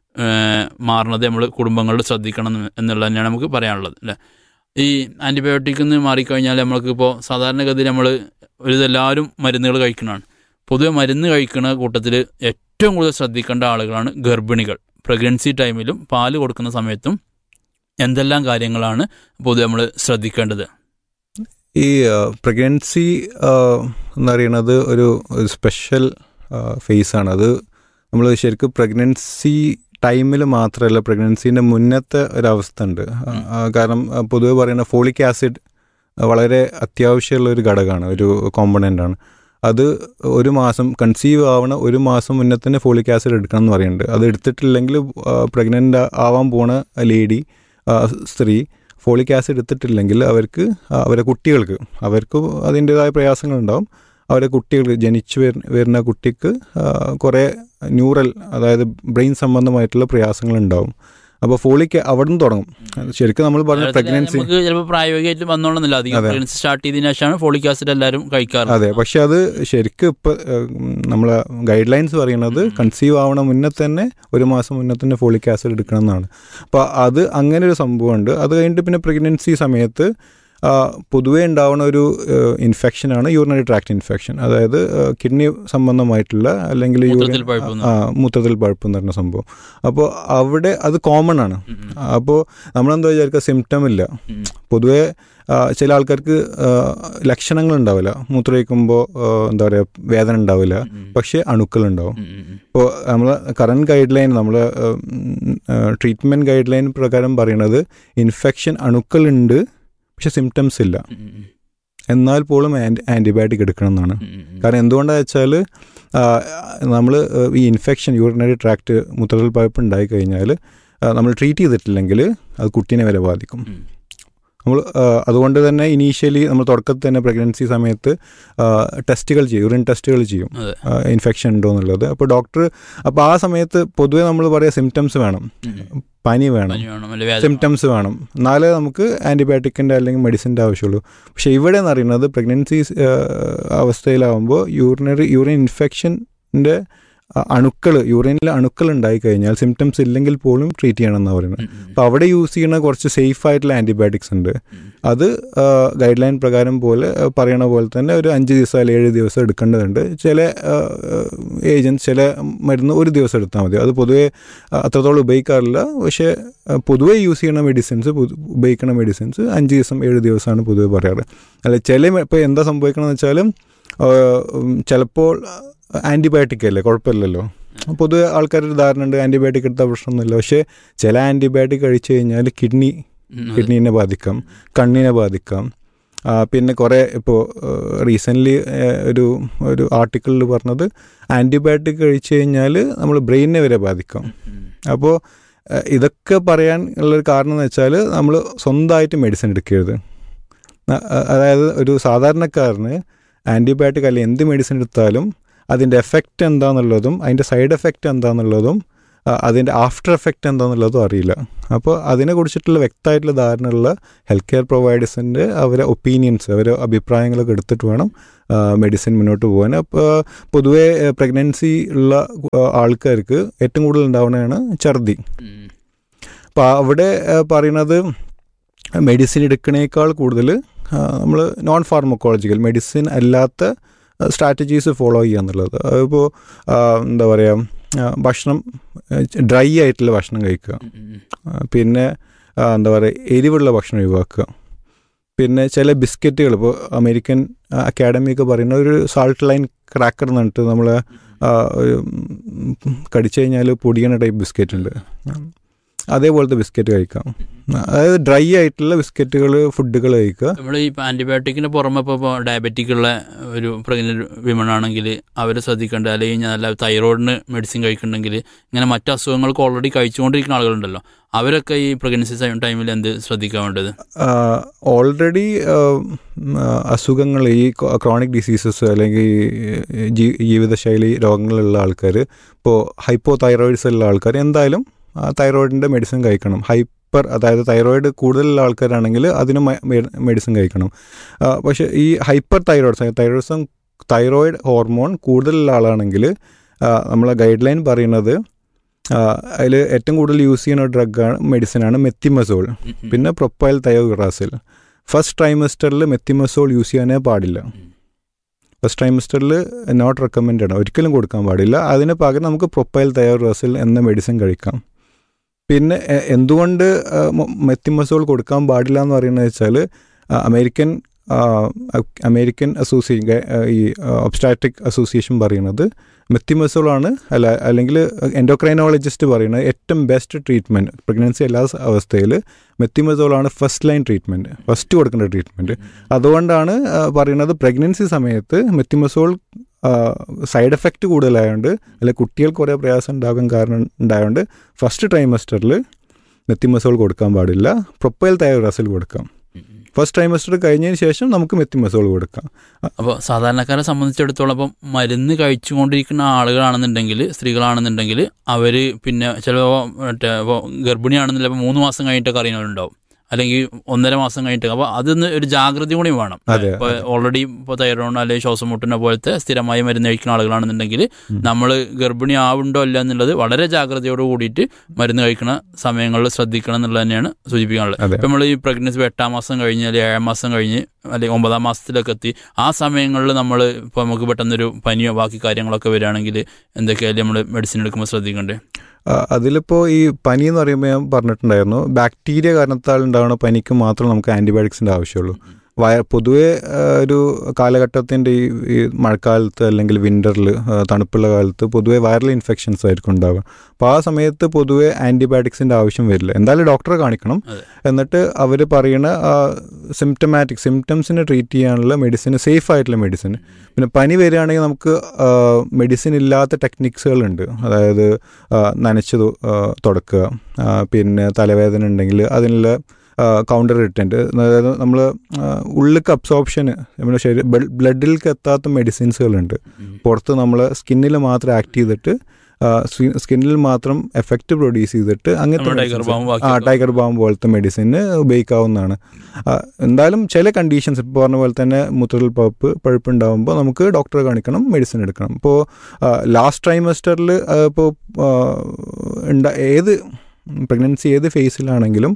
മാറുന്നത് നമ്മൾ കുടുംബങ്ങളിൽ ശ്രദ്ധിക്കണം എന്ന് എന്നുള്ളത് തന്നെയാണ് നമുക്ക് പറയാനുള്ളത് അല്ലേ ഈ ആൻറ്റിബയോട്ടിക് നിന്ന് മാറിക്കഴിഞ്ഞാൽ നമ്മൾക്കിപ്പോൾ സാധാരണഗതിയിൽ നമ്മൾ ഒരു ഇതെല്ലാവരും മരുന്നുകൾ കഴിക്കുന്നതാണ് പൊതുവെ മരുന്ന് കഴിക്കുന്ന കൂട്ടത്തിൽ ഏറ്റവും കൂടുതൽ ശ്രദ്ധിക്കേണ്ട ആളുകളാണ് ഗർഭിണികൾ പ്രഗ്നൻസി ടൈമിലും പാല് കൊടുക്കുന്ന സമയത്തും എന്തെല്ലാം കാര്യങ്ങളാണ് പൊതുവെ നമ്മൾ ശ്രദ്ധിക്കേണ്ടത് ഈ പ്രഗ്നൻസി എന്ന് പറയുന്നത് ഒരു ഒരു സ്പെഷ്യൽ ഫേസ് ആണ് അത് നമ്മൾ ശരിക്കും പ്രഗ്നൻസി ടൈമിൽ മാത്രമല്ല പ്രഗ്നൻസീൻ്റെ മുന്നത്തെ ഒരവസ്ഥ ഉണ്ട് ആ, ആ, കാരണം ആ, പൊതുവെ പറയുന്ന ഫോളിക് ആസിഡ് വളരെ അത്യാവശ്യമുള്ള ഒരു ഘടകമാണ് ഒരു കോമ്പണൻ്റ് ആണ് അത് ഒരു മാസം കൺസീവ് ആവണ ഒരു മാസം മുന്നേ തന്നെ ഫോളിക് ആസിഡ് എടുക്കണം എന്ന് പറയുന്നുണ്ട് അത് എടുത്തിട്ടില്ലെങ്കിൽ പ്രഗ്നൻ്റ് ആവാൻ പോണ ലേഡി സ്ത്രീ ഫോളിക് ആസിഡ് എടുത്തിട്ടില്ലെങ്കിൽ അവർക്ക് ആ, അവരെ കുട്ടികൾക്ക് അവർക്ക് അതിൻ്റെതായ പ്രയാസങ്ങളുണ്ടാവും അവരെ കുട്ടികൾക്ക് ജനിച്ചു വരുന്ന വരുന്ന കുട്ടിക്ക് ആ, കുറേ ന്യൂറൽ അതായത് ബ്രെയിൻ സംബന്ധമായിട്ടുള്ള പ്രയാസങ്ങളുണ്ടാവും അപ്പോൾ ഫോളിക് അവിടെ നിന്ന് തുടങ്ങും ശരിക്കും നമ്മൾ പറഞ്ഞ പ്രഗ്നൻസി നമുക്ക് ചിലപ്പോൾ പ്രായോഗികമായിട്ട് വന്നോളന്നില്ല അധികം അതെ. പ്രഗ്നൻസി സ്റ്റാർട്ട് ചെയ്തതിനു ശേഷമാണ് ഫോളിക് ആസിഡ് എല്ലാവരും കഴിക്കാറ് അതെ പക്ഷെ അത് ശരിക്കും ഇപ്പം നമ്മളെ ഗൈഡ് ലൈൻസ് പറയുന്നത് കൺസീവ് ആവണ മുന്നേ തന്നെ ഒരു മാസം മുന്നേ തന്നെ ഫോളിക് ആസിഡ് എടുക്കണം എന്നാണ് അപ്പോൾ അത് അങ്ങനെ ഒരു സംഭവമുണ്ട് അത് കഴിഞ്ഞിട്ട് പിന്നെ പ്രഗ്നൻസി സമയത്ത് ആ, പൊതുവേ ഉണ്ടാവുന്ന ഒരു ഇൻഫെക്ഷനാണ് യൂറിനറി ട്രാക്ട് ഇൻഫെക്ഷൻ അതായത് കിഡ്നി സംബന്ധമായിട്ടുള്ള അല്ലെങ്കിൽ മൂത്രത്തിൽ urine- പഴുപ്പ് എന്ന് ആ മൂത്രത്തിൽ പഴുപ്പ് എന്ന് പറഞ്ഞ സംഭവം അപ്പോൾ അവിടെ അത് കോമൺ ആണ് ഉം, ഉം. അപ്പോൾ നമ്മളെന്താ വിചാരിക്കുക സിംറ്റം ഇല്ല ഉം. പൊതുവെ ആ, ചില ആൾക്കാർക്ക് ആ, ലക്ഷണങ്ങൾ ഉണ്ടാവില്ല മൂത്രമൊഴിക്കുമ്പോൾ എന്താ പറയുക വേദന ഉണ്ടാവില്ല ഉം, ഉം. പക്ഷേ അണുക്കൾ ഉണ്ടാവും ഉം, ഉം, ഉം. ഇപ്പോൾ നമ്മൾ കറണ്ട് ഗൈഡ് ലൈൻ നമ്മൾ ട്രീറ്റ്മെൻറ്റ് ഗൈഡ് ലൈൻ പ്രകാരം പറയുന്നത് ഇൻഫെക്ഷൻ അണുക്കളുണ്ട് പക്ഷെ സിംറ്റംസ് ഇല്ല ഉം, ഉം, ഉം. എന്നാൽ പോലും ആൻറ്റിബയോട്ടിക് എടുക്കണം എന്നാണ് ഉം, ഉം, ഉം. കാരണം എന്തുകൊണ്ടാണെന്ന് വെച്ചാൽ നമ്മൾ ഈ ഇൻഫെക്ഷൻ യൂറിനറി ട്രാക്ട് മൂത്രത്തിൽ പഴുപ്പ് ഉണ്ടായി കഴിഞ്ഞാൽ നമ്മൾ ട്രീറ്റ് ചെയ്തിട്ടില്ലെങ്കിൽ അത് കുട്ടീനെ വരെ ബാധിക്കും ഉം. നമ്മൾ ആ, അതുകൊണ്ട് തന്നെ ഇനീഷ്യലി നമ്മൾ തുടക്കത്തിൽ തന്നെ പ്രഗ്നൻസി സമയത്ത് ആ, ടെസ്റ്റുകൾ ചെയ്യും യൂറിൻ ടെസ്റ്റുകൾ ചെയ്യും അതെ. ഇൻഫെക്ഷൻ ഉണ്ടോ എന്നുള്ളത് അപ്പോൾ ഡോക്ടർ അപ്പോൾ ആ സമയത്ത് പൊതുവെ നമ്മൾ പറയുക സിംറ്റംസ് വേണം ഉം. പനി വേണം പനി വേണം അല്ലെ വ്യാധി സിംറ്റംസ് വേണം എന്നാലേ നമുക്ക് ആൻറ്റിബയോട്ടിക്കിൻ്റെ അല്ലെങ്കിൽ മെഡിസിൻ്റെ ആവശ്യമുള്ളൂ പക്ഷേ ഇവിടെ എന്ന് പറയുന്നത് പ്രഗ്നൻസി അവസ്ഥയിലാവുമ്പോൾ യൂറിനറി യൂറിൻ ഇൻഫെക്ഷൻ്റെ അണുക്കൾ യൂറിനിൽ അണുക്കൾ ഉണ്ടായി കഴിഞ്ഞാൽ സിംറ്റംസ് ഇല്ലെങ്കിൽ പോലും ട്രീറ്റ് ചെയ്യണമെന്നാണ് പറയുന്നത് ഉം, ഉം. അപ്പോൾ അവിടെ യൂസ് ചെയ്യുന്ന കുറച്ച് സേഫ് ആയിട്ടുള്ള ആൻറ്റിബയോട്ടിക്സ് ഉണ്ട് ഉം. അത് ഗൈഡ് ലൈൻ പ്രകാരം പോലെ ആ, പറയണ പോലെ തന്നെ ഒരു അഞ്ച് ദിവസം അല്ലെങ്കിൽ ഏഴ് ദിവസം എടുക്കേണ്ടതുണ്ട് ചില ഏജൻസ് ചില മരുന്ന് ഒരു ദിവസം എടുത്താൽ മതി അത് പൊതുവേ ആ, അത്രത്തോളം ഉപയോഗിക്കാറില്ല പക്ഷേ ആ, പൊതുവേ യൂസ് ചെയ്യുന്ന മെഡിസിൻസ് ഉപയോഗിക്കുന്ന മെഡിസിൻസ് അഞ്ച് ദിവസം ഏഴ് ദിവസമാണ് പൊതുവേ പറയാറ് അല്ല ചില ഇപ്പോൾ എന്താ സംഭവിക്കണമെന്ന് വെച്ചാൽ ചിലപ്പോൾ ആൻറ്റിബയോട്ടിക് അല്ലേ കുഴപ്പമില്ലല്ലോ പൊതുവെ ആൾക്കാരുടെ ധാരണ ഉണ്ട് ആൻറ്റിബയോട്ടിക് എടുത്താൽ പ്രശ്നമൊന്നുമില്ല പക്ഷേ ചില ആൻറ്റിബയോട്ടിക് കഴിച്ചു കഴിഞ്ഞാൽ കിഡ്നി ഉം, അതെ. കിഡ്നീനെ ബാധിക്കാം കണ്ണിനെ ബാധിക്കാം ആ, പിന്നെ കുറേ ഇപ്പോൾ റീസെൻ്റ്ലി ഒരു ഒരു ആർട്ടിക്കിളിൽ പറഞ്ഞത് ആൻറ്റിബയോട്ടിക് കഴിച്ചു കഴിഞ്ഞാൽ നമ്മൾ ബ്രെയിനിനെ വരെ ബാധിക്കാം ഉം. അപ്പോൾ ഇതൊക്കെ പറയാൻ ഉള്ളൊരു കാരണം എന്ന് വെച്ചാൽ നമ്മൾ സ്വന്തമായിട്ട് മെഡിസിൻ എടുക്കരുത് ന- അ- അതായത് ഒരു സാധാരണക്കാരന് ആൻറ്റിബയോട്ടിക് അല്ലെങ്കിൽ എന്ത് മെഡിസിൻ എടുത്താലും അതിൻ്റെ എഫക്റ്റ് എന്താണെന്നുള്ളതും അതിൻ്റെ സൈഡ് എഫക്റ്റ് എന്താണെന്നുള്ളതും ആ, അതിൻ്റെ ആഫ്റ്റർ എഫക്റ്റ് എന്താണെന്നുള്ളതും അറിയില്ല അപ്പോൾ അതിനെക്കുറിച്ചിട്ടുള്ള വ്യക്തമായിട്ടുള്ള ധാരണയുള്ള ഹെൽത്ത് കെയർ പ്രൊവൈഡേഴ്സിൻ്റെ അവരെ ഒപ്പീനിയൻസ് അവരെ അഭിപ്രായങ്ങളൊക്കെ എടുത്തിട്ട് വേണം മെഡിസിൻ മുന്നോട്ട് പോകാൻ അപ്പോൾ പൊതുവേ പ്രഗ്നൻസി ഉള്ള ആ, ആൾക്കാർക്ക് ഏറ്റവും കൂടുതൽ ഉണ്ടാവുന്നതാണ് ഛർദി ഉം. അപ്പോൾ അവിടെ ആ, പറയണത് മെഡിസിൻ എടുക്കണേക്കാൾ കൂടുതൽ നമ്മൾ നോൺ ഫാർമക്കോളജിക്കൽ മെഡിസിൻ അല്ലാത്ത സ്ട്രാറ്റജീസ് ഫോളോ ചെയ്യുക എന്നുള്ളത് അതിപ്പോൾ എന്താ പറയുക ആ, ഭക്ഷണം ഡ്രൈ ആയിട്ടുള്ള ഭക്ഷണം കഴിക്കുക ഉം, ഉം. ആ, പിന്നെ ആ, എന്താ പറയുക എരിവുള്ള ഭക്ഷണം ഒഴിവാക്കുക പിന്നെ ചില ബിസ്ക്കറ്റുകൾ ഇപ്പോൾ അമേരിക്കൻ അക്കാഡമി ഒക്കെ പറയുന്ന ഒരു സാൾട്ട് ലൈൻ ക്രാക്കർ എന്ന് പറഞ്ഞിട്ട് നമ്മൾ കടിച്ചു കഴിഞ്ഞാൽ പൊടിയണ ടൈപ്പ് ബിസ്ക്കറ്റ് ഉണ്ട് അതേപോലത്തെ ബിസ്ക്കറ്റ് കഴിക്കാം അതായത് ഡ്രൈ ആയിട്ടുള്ള ബിസ്ക്കറ്റുകൾ ഫുഡുകൾ കഴിക്കുക നമ്മൾ ഈ ആന്റിബയോട്ടിക്കിന് പുറമെ ഇപ്പോൾ ഡയബറ്റിക് ഉള്ള ഒരു പ്രഗ്നന്റ് വിമൺ ആണെങ്കിൽ അവർ ശ്രദ്ധിക്കേണ്ടത് അല്ലെങ്കിൽ നല്ല തൈറോയിഡിന് മെഡിസിൻ കഴിക്കുന്നുണ്ടെങ്കിൽ ഇങ്ങനെ മറ്റു അസുഖങ്ങൾക്ക് ഓൾറെഡി കഴിച്ചുകൊണ്ടിരിക്കുന്ന ആളുകളുണ്ടല്ലോ അവരൊക്കെ ഈ പ്രഗ്നൻസി ടൈമിൽ എന്ത് ശ്രദ്ധിക്കാൻ വേണ്ടത് ഓൾറെഡി അസുഖങ്ങൾ ഈ ക്രോണിക് ഡിസീസസ് അല്ലെങ്കിൽ ഈ ജീ- ജീവിതശൈലി രോഗങ്ങളുള്ള ആൾക്കാർ ഇപ്പോൾ ഹൈപ്പോ തൈറോയിഡ്സ് ഉള്ള ആൾക്കാർ എന്തായാലും തൈറോയിഡിൻ്റെ മെഡിസിൻ കഴിക്കണം ഹൈപ്പർ അതായത് തൈറോയിഡ് കൂടുതലുള്ള ആൾക്കാരാണെങ്കിൽ അതിന് മെഡിസിൻ കഴിക്കണം ആ, പക്ഷേ ഈ hyper thyroid thyroidism thyroid hormone കൂടുതലുള്ള ആളാണെങ്കിൽ നമ്മളെ ഗൈഡ് ലൈൻ പറയുന്നത് അതിൽ ഏറ്റവും കൂടുതൽ യൂസ് ചെയ്യുന്ന ഡ്രഗാണ് മെഡിസിനാണ് മെത്തിമസോൾ ഉം, ഉം. പിന്നെ പ്രൊപ്പൈൽ തയോഗ്രാസിൽ ഫസ്റ്റ് ട്രൈമസ്റ്ററിൽ മെത്തിമസോൾ യൂസ് ചെയ്യാനേ പാടില്ല ഫസ്റ്റ് ട്രൈമസ്റ്ററിൽ നോട്ട് റെക്കമെൻഡഡ് ആണ് ഒരിക്കലും കൊടുക്കാൻ പാടില്ല അതിന് പകരം നമുക്ക് പ്രൊപ്പൈൽ തയോഗ്രാസിൽ എന്ന മെഡിസിൻ കഴിക്കാം പിന്നെ എ- എന്തുകൊണ്ട് മെത്തിമസോൾ കൊടുക്കാൻ പാടില്ല എന്ന് പറയുന്നത് വെച്ചാൽ അമേരിക്കൻ ആ, അ- അമേരിക്കൻ അസോസിയേഷൻ ഈ ഒബ്സ്റ്റാറ്റിക് അസോസിയേഷൻ പറയുന്നത് മെത്തിമസോളാണ് അല്ല അല്ലെങ്കിൽ എൻഡോക്രൈനോളജിസ്റ്റ് പറയുന്നത് ഏറ്റവും ബെസ്റ്റ് ട്രീറ്റ്മെൻറ്റ് പ്രഗ്നൻസി എല്ലാ സ- അവസ്ഥയിൽ മെത്തിമസോളാണ് ഫസ്റ്റ് ലൈൻ ട്രീറ്റ്മെൻറ്റ് ഫസ്റ്റ് കൊടുക്കേണ്ട ട്രീറ്റ്മെൻറ്റ് അതുകൊണ്ടാണ് ആ, പറയുന്നത് പ്രഗ്നൻസി സമയത്ത് മെത്തിമസോൾ സൈഡ് എഫക്റ്റ് കൂടുതലായതുകൊണ്ട് അല്ലെ കുട്ടികൾക്ക് കുറേ പ്രയാസം ഉണ്ടാകാൻ കാരണം ഉണ്ടായതുകൊണ്ട് ഫസ്റ്റ് ട്രൈമസ്റ്ററിൽ മെത്തിമസോൾ കൊടുക്കാൻ പാടില്ല പ്രൊപ്പൈൽ തയോഗ്രാസിൽ കൊടുക്കാം ഫസ്റ്റ് ട്രൈമസ്റ്റർ കഴിഞ്ഞതിന് ശേഷം നമുക്ക് മെത്തിമസോൾ കൊടുക്കാം അപ്പോൾ സാധാരണക്കാരെ സംബന്ധിച്ചിടത്തോളം ഇപ്പം മരുന്ന് കഴിച്ചുകൊണ്ടിരിക്കുന്ന ആളുകളാണെന്നുണ്ടെങ്കിൽ സ്ത്രീകളാണെന്നുണ്ടെങ്കിൽ അവർ പിന്നെ ചിലപ്പോൾ മറ്റേ ഇപ്പോൾ ഗർഭിണിയാണെന്നില്ല ഇപ്പോൾ മൂന്ന് മാസം കഴിഞ്ഞിട്ടൊക്കെ അറിയുന്നവരുണ്ടാവും അല്ലെങ്കിൽ ഒന്നര മാസം കഴിഞ്ഞിട്ട് അപ്പോൾ അതൊന്ന് ഒരു ജാഗ്രത കൂടി വേണം അതെ, ഇപ്പോൾ ഓൾറെഡി ഇപ്പോൾ തൈറോയിഡ് അല്ലെങ്കിൽ ശ്വാസം മുട്ടുന്ന പോലത്തെ സ്ഥിരമായി മരുന്ന് കഴിക്കുന്ന ആളുകളാണെന്നുണ്ടെങ്കിൽ നമ്മൾ ഗർഭിണി ആവുണ്ടോ ഇല്ല എന്നുള്ളത് വളരെ ജാഗ്രതയോട് കൂടിയിട്ട് മരുന്ന് കഴിക്കുന്ന സമയങ്ങളിൽ ശ്രദ്ധിക്കണം എന്നുള്ളത് തന്നെയാണ് സൂചിപ്പിക്കാനുള്ളത് അതെ ഇപ്പം നമ്മൾ ഈ പ്രഗ്നൻസി എട്ടാം മാസം കഴിഞ്ഞ് അല്ലെങ്കിൽ ഏഴാം മാസം കഴിഞ്ഞ് അല്ലെങ്കിൽ ഒമ്പതാം മാസത്തിലൊക്കെ എത്തി ആ സമയങ്ങളിൽ നമ്മൾ ഇപ്പോൾ നമുക്ക് പെട്ടെന്നൊരു പനിയോ ബാക്കി കാര്യങ്ങളൊക്കെ വരികയാണെങ്കിൽ എന്തൊക്കെയായാലും നമ്മൾ മെഡിസിൻ എടുക്കുമ്പോൾ ശ്രദ്ധിക്കണ്ടേ ആ, അതിലിപ്പോൾ ഈ പനി എന്ന് പറയുമ്പോൾ ഞാൻ പറഞ്ഞിട്ടുണ്ടായിരുന്നു ബാക്ടീരിയ കാരണത്താൽ ഉണ്ടാകുന്ന പനിക്ക് മാത്രം നമുക്ക് ആൻറ്റിബയോട്ടിക്സിൻ്റെ ആവശ്യമുള്ളൂ വയ പൊതുവേ ആ, ഒരു കാലഘട്ടത്തിൻ്റെ ഈ ഈ മഴക്കാലത്ത് അല്ലെങ്കിൽ വിൻ്ററിൽ തണുപ്പുള്ള കാലത്ത് പൊതുവേ വൈറൽ ഇൻഫെക്ഷൻസ് ആയിരിക്കും ഉണ്ടാവുക അപ്പോൾ ആ സമയത്ത് പൊതുവേ ആൻറ്റിബയോട്ടിക്സിൻ്റെ ആവശ്യം വരില്ല എന്തായാലും ഡോക്ടറെ കാണിക്കണം അതെ. എന്നിട്ട് അവർ പറയുന്ന സിംറ്റമാറ്റിക് സിംറ്റംസിനെ ട്രീറ്റ് ചെയ്യാനുള്ള മെഡിസിൻ സേഫ് ആയിട്ടുള്ള മെഡിസിൻ പിന്നെ പനി വരികയാണെങ്കിൽ നമുക്ക് മെഡിസിൻ ഇല്ലാത്ത ടെക്നിക്സുകളുണ്ട് അതായത് ആ, നനച്ച് തു- ആ, തുടക്കുക ആ, പിന്നെ തലവേദന ഉണ്ടെങ്കിൽ അതിനുള്ള കൗണ്ടർ ഇട്ടുണ്ട് അതായത് നമ്മൾ ഉള്ളിലേക്ക് അബ്സോർപ്ഷന് നമ്മുടെ ശരീരം ബ്ലഡിലേക്ക് എത്താത്ത മെഡിസിൻസുകളുണ്ട് പുറത്ത് നമ്മൾ സ്കിന്നിൽ മാത്രം ആക്ട് ചെയ്തിട്ട് സ്കിന്നിൽ മാത്രം എഫക്റ്റ് പ്രൊഡ്യൂസ് ചെയ്തിട്ട് അങ്ങനത്തെ നമ്മുടെ ടൈഗർ medicines- ബാം ആ ബാക്കി ടൈഗർ ബാം പോലത്തെ മെഡിസിന് ഉപയോഗിക്കാവുന്നതാണ് ആ, എന്തായാലും ചില കണ്ടീഷൻസ് ഇപ്പോൾ പറഞ്ഞ പോലെ തന്നെ മുത്രൽ പഴുപ്പ് പഴുപ്പ് ഉണ്ടാകുമ്പോൾ നമുക്ക് ഡോക്ടറെ കാണിക്കണം മെഡിസിൻ എടുക്കണം ഇപ്പോൾ ലാസ്റ്റ് ട്രൈമസ്റ്ററിൽ ഇപ്പോൾ ഉണ്ട ഏത് പ്രഗ്നൻസി ഏത് ഫേസിലാണെങ്കിലും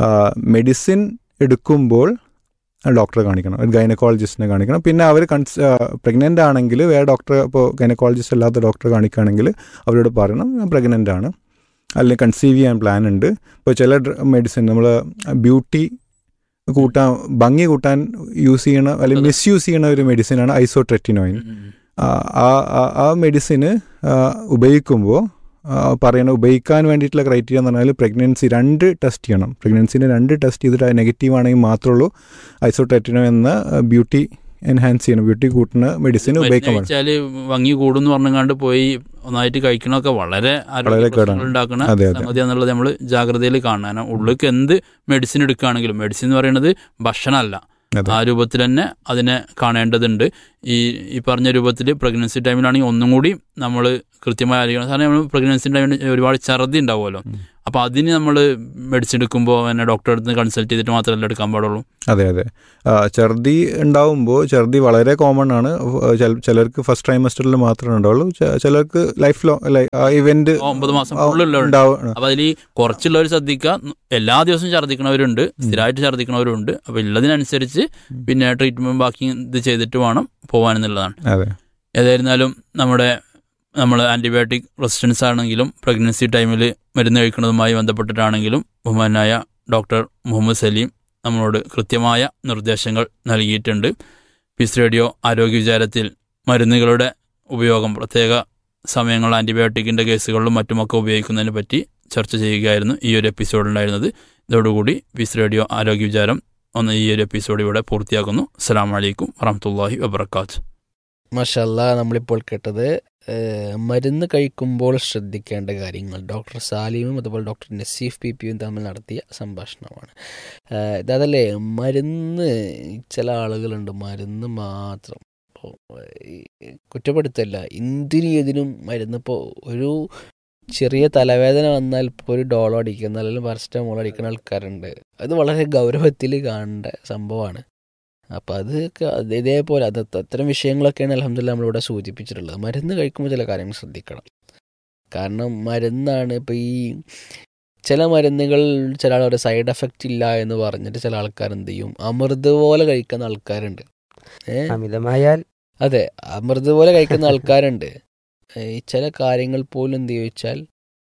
മെഡിസിൻ എടുക്കുമ്പോൾ ഡോക്ടറെ കാണിക്കണം ഒരു ഗൈനക്കോളജിസ്റ്റിനെ കാണിക്കണം പിന്നെ അവർ കൺസ് പ്രഗ്നൻ്റ് ആണെങ്കിൽ വേറെ ഡോക്ടറെ ഇപ്പോൾ ഗൈനക്കോളജിസ്റ്റ് അല്ലാത്ത ഡോക്ടറെ കാണിക്കുകയാണെങ്കിൽ അവരോട് പറയണം ഞാൻ പ്രഗ്നൻ്റ് ആണ് അല്ലെങ്കിൽ കൺസീവ് ചെയ്യാൻ പ്ലാൻ ഉണ്ട് ഇപ്പോൾ ചില മെഡിസിൻ നമ്മൾ ബ്യൂട്ടി കൂട്ടാൻ ഭംഗി കൂട്ടാൻ യൂസ് ചെയ്യണ അല്ലെങ്കിൽ അതെ. മിസ്യൂസ് ചെയ്യണ ഒരു മെഡിസിനാണ് ഐസോട്രെറ്റിനോയിൻ ആ ആ- ആ മെഡിസിന് ഉപയോഗിക്കുമ്പോൾ പറയണ ഉപയോഗിക്കാൻ വേണ്ടിയിട്ടുള്ള ക്രൈറ്റീരിയ എന്ന് പറഞ്ഞാൽ പ്രഗ്നൻസി രണ്ട് ടെസ്റ്റ് ചെയ്യണം പ്രഗ്നൻസിന് രണ്ട് ടെസ്റ്റ് ചെയ്തിട്ട് നെഗറ്റീവ് ആണെങ്കിൽ മാത്രമേ ഉള്ളൂ ഐസോട്രെറ്റിനോ എന്ന ബ്യൂട്ടി എൻഹാൻസ് ചെയ്യണം ബ്യൂട്ടി കൂട്ടുന്ന മെഡിസിൻ ഉപയോഗിക്കാൻ പാടില്ല കഴിച്ചാല് ഭംഗി കൂടും എന്ന് പറഞ്ഞുകൊണ്ട് പോയി ഒന്നായിട്ട് കഴിക്കണമൊക്കെ വളരെ ആരോഗ്യ വളരെ കേടാണ്. പ്രശ്നങ്ങൾ ഉണ്ടാക്കുന്ന അതെ അതെ സംഗതി എന്നുള്ളത് നമ്മൾ ജാഗ്രതയിൽ കാണാൻ ഉള്ളിലേക്ക് എന്ത് മെഡിസിൻ എടുക്കുകയാണെങ്കിലും മെഡിസിൻ എന്ന് പറയുന്നത് ഭക്ഷണമല്ല അതെ ആ രൂപത്തിൽ തന്നെ അതിനെ കാണേണ്ടതുണ്ട് ഈ ഈ പറഞ്ഞ രൂപത്തിൽ പ്രഗ്നൻസി ടൈമിലാണെങ്കിൽ ഒന്നും കൂടി നമ്മൾ കൃത്യമായി അറിയണം കാരണം നമ്മൾ പ്രഗ്നൻസി ടൈമിൽ ഒരുപാട് ഛർദി ഉണ്ടാവുമല്ലോ ഉം. അപ്പോൾ അതിന് നമ്മൾ മെഡിസിൻ എടുക്കുമ്പോൾ തന്നെ ഡോക്ടറെ അടുത്ത് കൺസൾട്ട് ചെയ്തിട്ട് മാത്രമല്ല എടുക്കാൻ പാടുള്ളൂ അതെ അതെ ആ, ഛർദി ഉണ്ടാവുമ്പോൾ ഛർദി വളരെ കോമൺ ആണ് ആ, ചില- ചിലർക്ക് ഫസ്റ്റ് ട്രൈമസ്റ്ററിൽ മാത്രമേ ഉണ്ടാവുള്ളൂ ചെ- ചിലർക്ക് ലൈഫ് ലോ ആ ഇവന്റ് ഒമ്പത് മാസം ഫുള്ളുള്ളവരുണ്ട് ഉണ്ടാവും അപ്പൊ അതിൽ കുറച്ചുള്ളവർ ശ്രദ്ധിക്കുക എല്ലാ ദിവസവും ഛർദ്ദിക്കണവരുണ്ട് സ്ഥിരമായിട്ട് ഛർദ്ദിക്കണവരുണ്ട് അപ്പൊ ഉള്ളതിനനുസരിച്ച് ഉം. പിന്നെ ട്രീറ്റ്മെന്റ് ബാക്കി ഇത് ചെയ്തിട്ട് വേണം പോകാൻ എന്നുള്ളതാണ് അതെ ഏതായിരുന്നാലും നമ്മുടെ നമ്മൾ ആന്റിബയോട്ടിക് റെസിസ്റ്റൻസ് ആണെങ്കിലും പ്രഗ്നൻസി ടൈമിൽ മരുന്ന് കഴിക്കുന്നതുമായി ബന്ധപ്പെട്ടിട്ടാണെങ്കിലും ബഹുമാനായ ഡോക്ടർ മുഹമ്മദ് സലീം നമ്മളോട് കൃത്യമായ നിർദ്ദേശങ്ങൾ നൽകിയിട്ടുണ്ട് പീസ് റേഡിയോ ആരോഗ്യ വിചാരത്തിൽ മരുന്നുകളുടെ ഉപയോഗം പ്രത്യേക സമയങ്ങൾ ആന്റിബയോട്ടിക്കിന്റെ കേസുകളിലും മറ്റുമൊക്കെ ഉപയോഗിക്കുന്നതിനെ പറ്റി ചർച്ച ചെയ്യുകയായിരുന്നു ഈ ഒരു എപ്പിസോഡിലുണ്ടായിരുന്നത് ഇതോടുകൂടി പീസ് റേഡിയോ ആരോഗ്യ വിചാരം ഒന്ന് ഈ ഒരു എപ്പിസോഡ് ഇവിടെ പൂർത്തിയാക്കുന്നു അസ്സാം വലൈക്കും വറഹമത്തല്ലാഹി വബർക്കാത്ത് മഷല്ല നമ്മളിപ്പോൾ കേട്ടത് ഏഹ്, മരുന്ന് കഴിക്കുമ്പോൾ ശ്രദ്ധിക്കേണ്ട കാര്യങ്ങൾ ഡോക്ടർ സാലിമും അതുപോലെ ഡോക്ടർ നസീഫ് പി പിയും തമ്മിൽ നടത്തിയ സംഭാഷണമാണ് ഏഹ്, ഇതതല്ലേ മരുന്ന് ചില ആളുകളുണ്ട് മരുന്ന് മാത്രം ഇപ്പോൾ ഈ കുറ്റപ്പെടുത്തല്ല എന്തിനും ഏതിനും മരുന്ന് ഇപ്പോൾ ഒരു ചെറിയ തലവേദന വന്നാൽ ഇപ്പോൾ ഒരു ഡോളോ അടിക്കുന്ന അല്ലെങ്കിൽ പാരസ്റ്റമോൾ അടിക്കുന്ന ആൾക്കാരുണ്ട് അത് വളരെ ഗൗരവത്തിൽ കാണേണ്ട സംഭവമാണ് അപ്പം അതൊക്കെ അത് ഇതേപോലെ അത് അത്തരം വിഷയങ്ങളൊക്കെയാണ് അലഹമില്ല നമ്മളിവിടെ സൂചിപ്പിച്ചിട്ടുള്ളത് മരുന്ന് കഴിക്കുമ്പോൾ ചില കാര്യങ്ങൾ ശ്രദ്ധിക്കണം കാരണം മരുന്നാണ് ഇപ്പം ഈ ചില മരുന്നുകൾ ചില ആൾ ഒരു സൈഡ് എഫക്റ്റ് ഇല്ല എന്ന് പറഞ്ഞിട്ട് ചില ആൾക്കാർ എന്ത് ചെയ്യും അമൃത് പോലെ കഴിക്കുന്ന ആൾക്കാരുണ്ട് ഏ അമിതമായാൽ അതെ അമൃത് പോലെ കഴിക്കുന്ന ആൾക്കാരുണ്ട് ഏ, ഈ ചില കാര്യങ്ങൾ പോലും എന്ത് ചോദിച്ചാൽ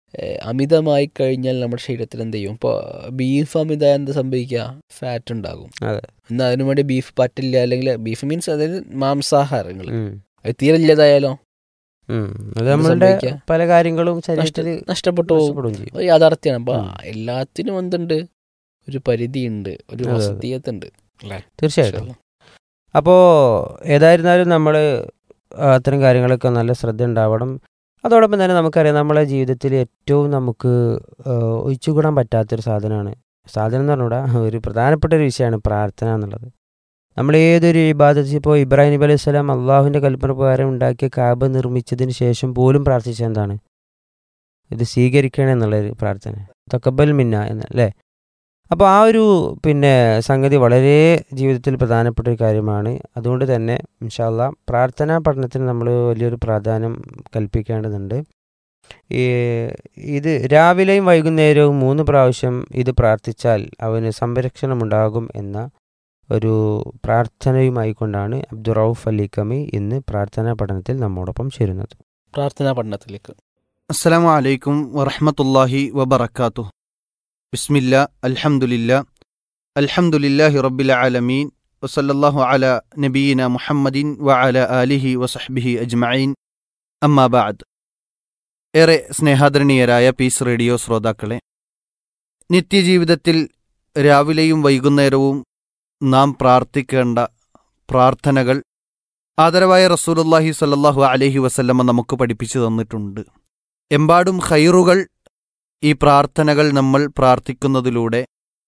അമിതമായി കഴിഞ്ഞാൽ നമ്മുടെ ശരീരത്തിൽ എന്ത് ചെയ്യും ഇപ്പോൾ ബീഫ് അമിത എന്ത് സംഭവിക്കുക ഫാറ്റ് ഉണ്ടാകും അതെ. എന്നാൽ അതിനു വേണ്ടി ബീഫ് പറ്റില്ല അല്ലെങ്കിൽ ബീഫ് മീൻസ് അതായത് മാംസാഹാരങ്ങൾ ഉം. അത് തീരെ ഇല്ലാതായാലോ ഉം. അത് എന്ത് നമ്മളുടെ സംഭവിക്കുക? പല കാര്യങ്ങളും ശരീരത്തിൽ നഷ്ടപ്പെട്ടു പോകും നഷ്ടപ്പെടുകയും ചെയ്യും അത് യാഥാർത്ഥ്യമാണ് അപ്പൊ ഉം. എല്ലാത്തിനും എന്തുണ്ട് ഒരു പരിധിയുണ്ട് ഒരു അതെ, അതെ. വസതിയത്തുണ്ട് അല്ലേ തീർച്ചയായിട്ടും അപ്പോൾ ഏതായിരുന്നാലും നമ്മൾ അത്തരം കാര്യങ്ങളൊക്കെ നല്ല ശ്രദ്ധ ഉണ്ടാവണം അതോടൊപ്പം തന്നെ നമുക്കറിയാം നമ്മളെ ജീവിതത്തിൽ ഏറ്റവും നമുക്ക് ആ, ഒഴിച്ചുകൂടാൻ പറ്റാത്തൊരു സാധനമാണ് സാധനം എന്ന് പറഞ്ഞൂടാ ഒരു പ്രധാനപ്പെട്ട ഒരു വിഷയമാണ് പ്രാർത്ഥന എന്നുള്ളത് നമ്മൾ ഏതൊരു ഇബാദത്ത് ഇപ്പോൾ ഇബ്രാഹിം നബി അലൈഹി സ്വലാം അള്ളാഹുവിൻ്റെ കൽപ്പന പ്രകാരം ഉണ്ടാക്കിയ കാബ് നിർമ്മിച്ചതിന് ശേഷം പോലും പ്രാർത്ഥിച്ചത് എന്താണ് ഇത് സ്വീകരിക്കണേ എന്നുള്ളൊരു പ്രാർത്ഥന തക്കബൽ മിന്ന എന്ന് അല്ലേ അപ്പോൾ ആ ഒരു പിന്നെ സംഗതി വളരെ ജീവിതത്തിൽ പ്രധാനപ്പെട്ട ഒരു കാര്യമാണ് അതുകൊണ്ട് തന്നെ ഇൻഷാല്ല പ്രാർത്ഥനാ പഠനത്തിന് നമ്മൾ വലിയൊരു പ്രാധാന്യം കൽപ്പിക്കേണ്ടതുണ്ട് ഈ ഇത് രാവിലെയും വൈകുന്നേരവും മൂന്ന് പ്രാവശ്യം ഇത് പ്രാർത്ഥിച്ചാൽ അവന് സംരക്ഷണമുണ്ടാകും എന്ന ഒരു പ്രാർത്ഥനയുമായി കൊണ്ടാണ് അബ്ദുറൌഫ് അലി കമി ഇന്ന് പ്രാർത്ഥനാ പഠനത്തിൽ നമ്മോടൊപ്പം ചേരുന്നത് പ്രാർത്ഥനാ പഠനത്തിലേക്ക് അസ്സലാമു അലൈക്കും വറഹ്മത്തുള്ളാഹി വബറകാതുഹു ബിസ്മില്ല അൽഹംദുലില്ല അൽഹംദുലില്ലാഹി റബ്ബിൽ ആലമീൻ വസല്ലല്ലാഹു അല നബീന മുഹമ്മദിൻ വഅല ആലിഹി വസഹ്ബിഹി അജ്മഈൻ അമ്മാ ബഅദ് ഏറെ സ്നേഹാദരണീയരായ പീസ് റേഡിയോ ശ്രോതാക്കളെ നിത്യജീവിതത്തിൽ രാവിലെയും വൈകുന്നേരവും നാം പ്രാർത്ഥിക്കേണ്ട പ്രാർത്ഥനകൾ ആദരവായ റസൂലുള്ളാഹി സ്വല്ലല്ലാഹു അലൈഹി വസല്ലമ നമുക്ക് പഠിപ്പിച്ചു തന്നിട്ടുണ്ട് എമ്പാടും ഖൈറുകൾ ഈ പ്രാർത്ഥനകൾ നമ്മൾ പ്രാർത്ഥിക്കുന്നതിലൂടെ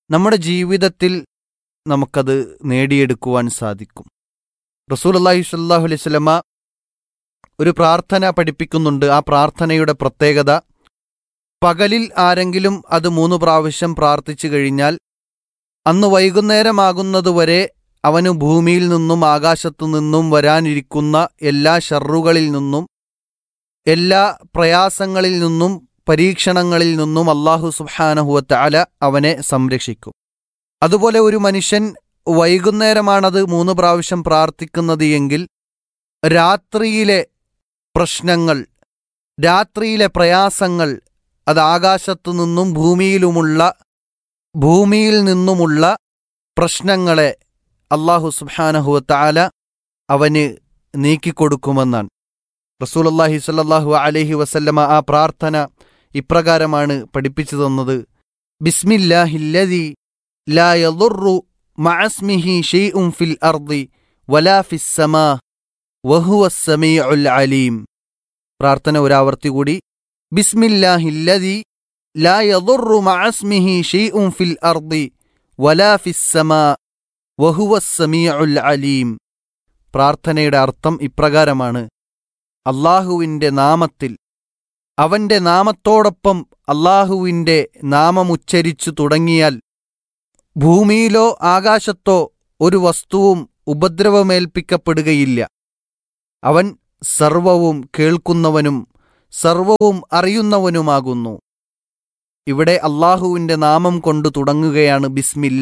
നമ്മുടെ ജീവിതത്തിൽ നമുക്കത് നേടിയെടുക്കുവാൻ സാധിക്കും റസൂൽ അള്ളാഹി സ്വല്ലാഹു അലൈഹി സ്വലമ ഒരു പ്രാർത്ഥന പഠിപ്പിക്കുന്നുണ്ട് ആ പ്രാർത്ഥനയുടെ പ്രത്യേകത പകലിൽ ആരെങ്കിലും അത് മൂന്ന് പ്രാവശ്യം പ്രാർത്ഥിച്ചു കഴിഞ്ഞാൽ അന്ന് വൈകുന്നേരമാകുന്നതുവരെ അവന് ഭൂമിയിൽ നിന്നും ആകാശത്തു നിന്നും വരാനിരിക്കുന്ന എല്ലാ ഷർറുകളിൽ നിന്നും എല്ലാ പ്രയാസങ്ങളിൽ നിന്നും പരീക്ഷണങ്ങളിൽ നിന്നും അള്ളാഹു സുബ്ഹാനഹുവത്ത അല അവനെ സംരക്ഷിക്കും അതുപോലെ ഒരു മനുഷ്യൻ വൈകുന്നേരമാണത് മൂന്ന് പ്രാവശ്യം പ്രാർത്ഥിക്കുന്നത് എങ്കിൽ രാത്രിയിലെ പ്രശ്നങ്ങൾ രാത്രിയിലെ പ്രയാസങ്ങൾ അത് ആകാശത്തു നിന്നും ഭൂമിയിലുമുള്ള ഭൂമിയിൽ നിന്നുമുള്ള പ്രശ്നങ്ങളെ അള്ളാഹു സുബ്ഹാനഹുവത്ത അല അവന് നീക്കിക്കൊടുക്കുമെന്നാണ് റസൂലുള്ളാഹി സ്വല്ലല്ലാഹു അലൈഹി വസല്ലമ ആ പ്രാർത്ഥന ഇപ്രകാരമാണ് പഠിപ്പിച്ചു തന്നത് ബിസ്മില്ലാഹില്ലദി ലാ യദുറു മഅസ്മിഹി ഷൈഉൻ ഫിൽ അർദി വലാ ഫിസ് സമാ വഹുവ സമീഉൽ അലീം പ്രാർത്ഥന ഒരാവർത്തി കൂടി ബിസ്മില്ലാഹില്ലദി ലാ യദുറു മഅസ്മിഹി ഷൈഉൻ ഫിൽ അർദി വലാ ഫിസ് സമാ വഹുവ സമീഉൽ അലീം പ്രാർത്ഥനയുടെ അർത്ഥം ഇപ്രകാരമാണ് അള്ളാഹുവിൻ്റെ നാമത്തിൽ അവന്റെ നാമത്തോടൊപ്പം അള്ളാഹുവിൻ്റെ നാമമുച്ചരിച്ചു തുടങ്ങിയാൽ ഭൂമിയിലോ ആകാശത്തോ ഒരു വസ്തുവും ഉപദ്രവമേൽപ്പിക്കപ്പെടുകയില്ല അവൻ സർവവും കേൾക്കുന്നവനും സർവവും അറിയുന്നവനുമാകുന്നു ഇവിടെ അള്ളാഹുവിൻ്റെ നാമം കൊണ്ട് തുടങ്ങുകയാണ് ബിസ്മില്ല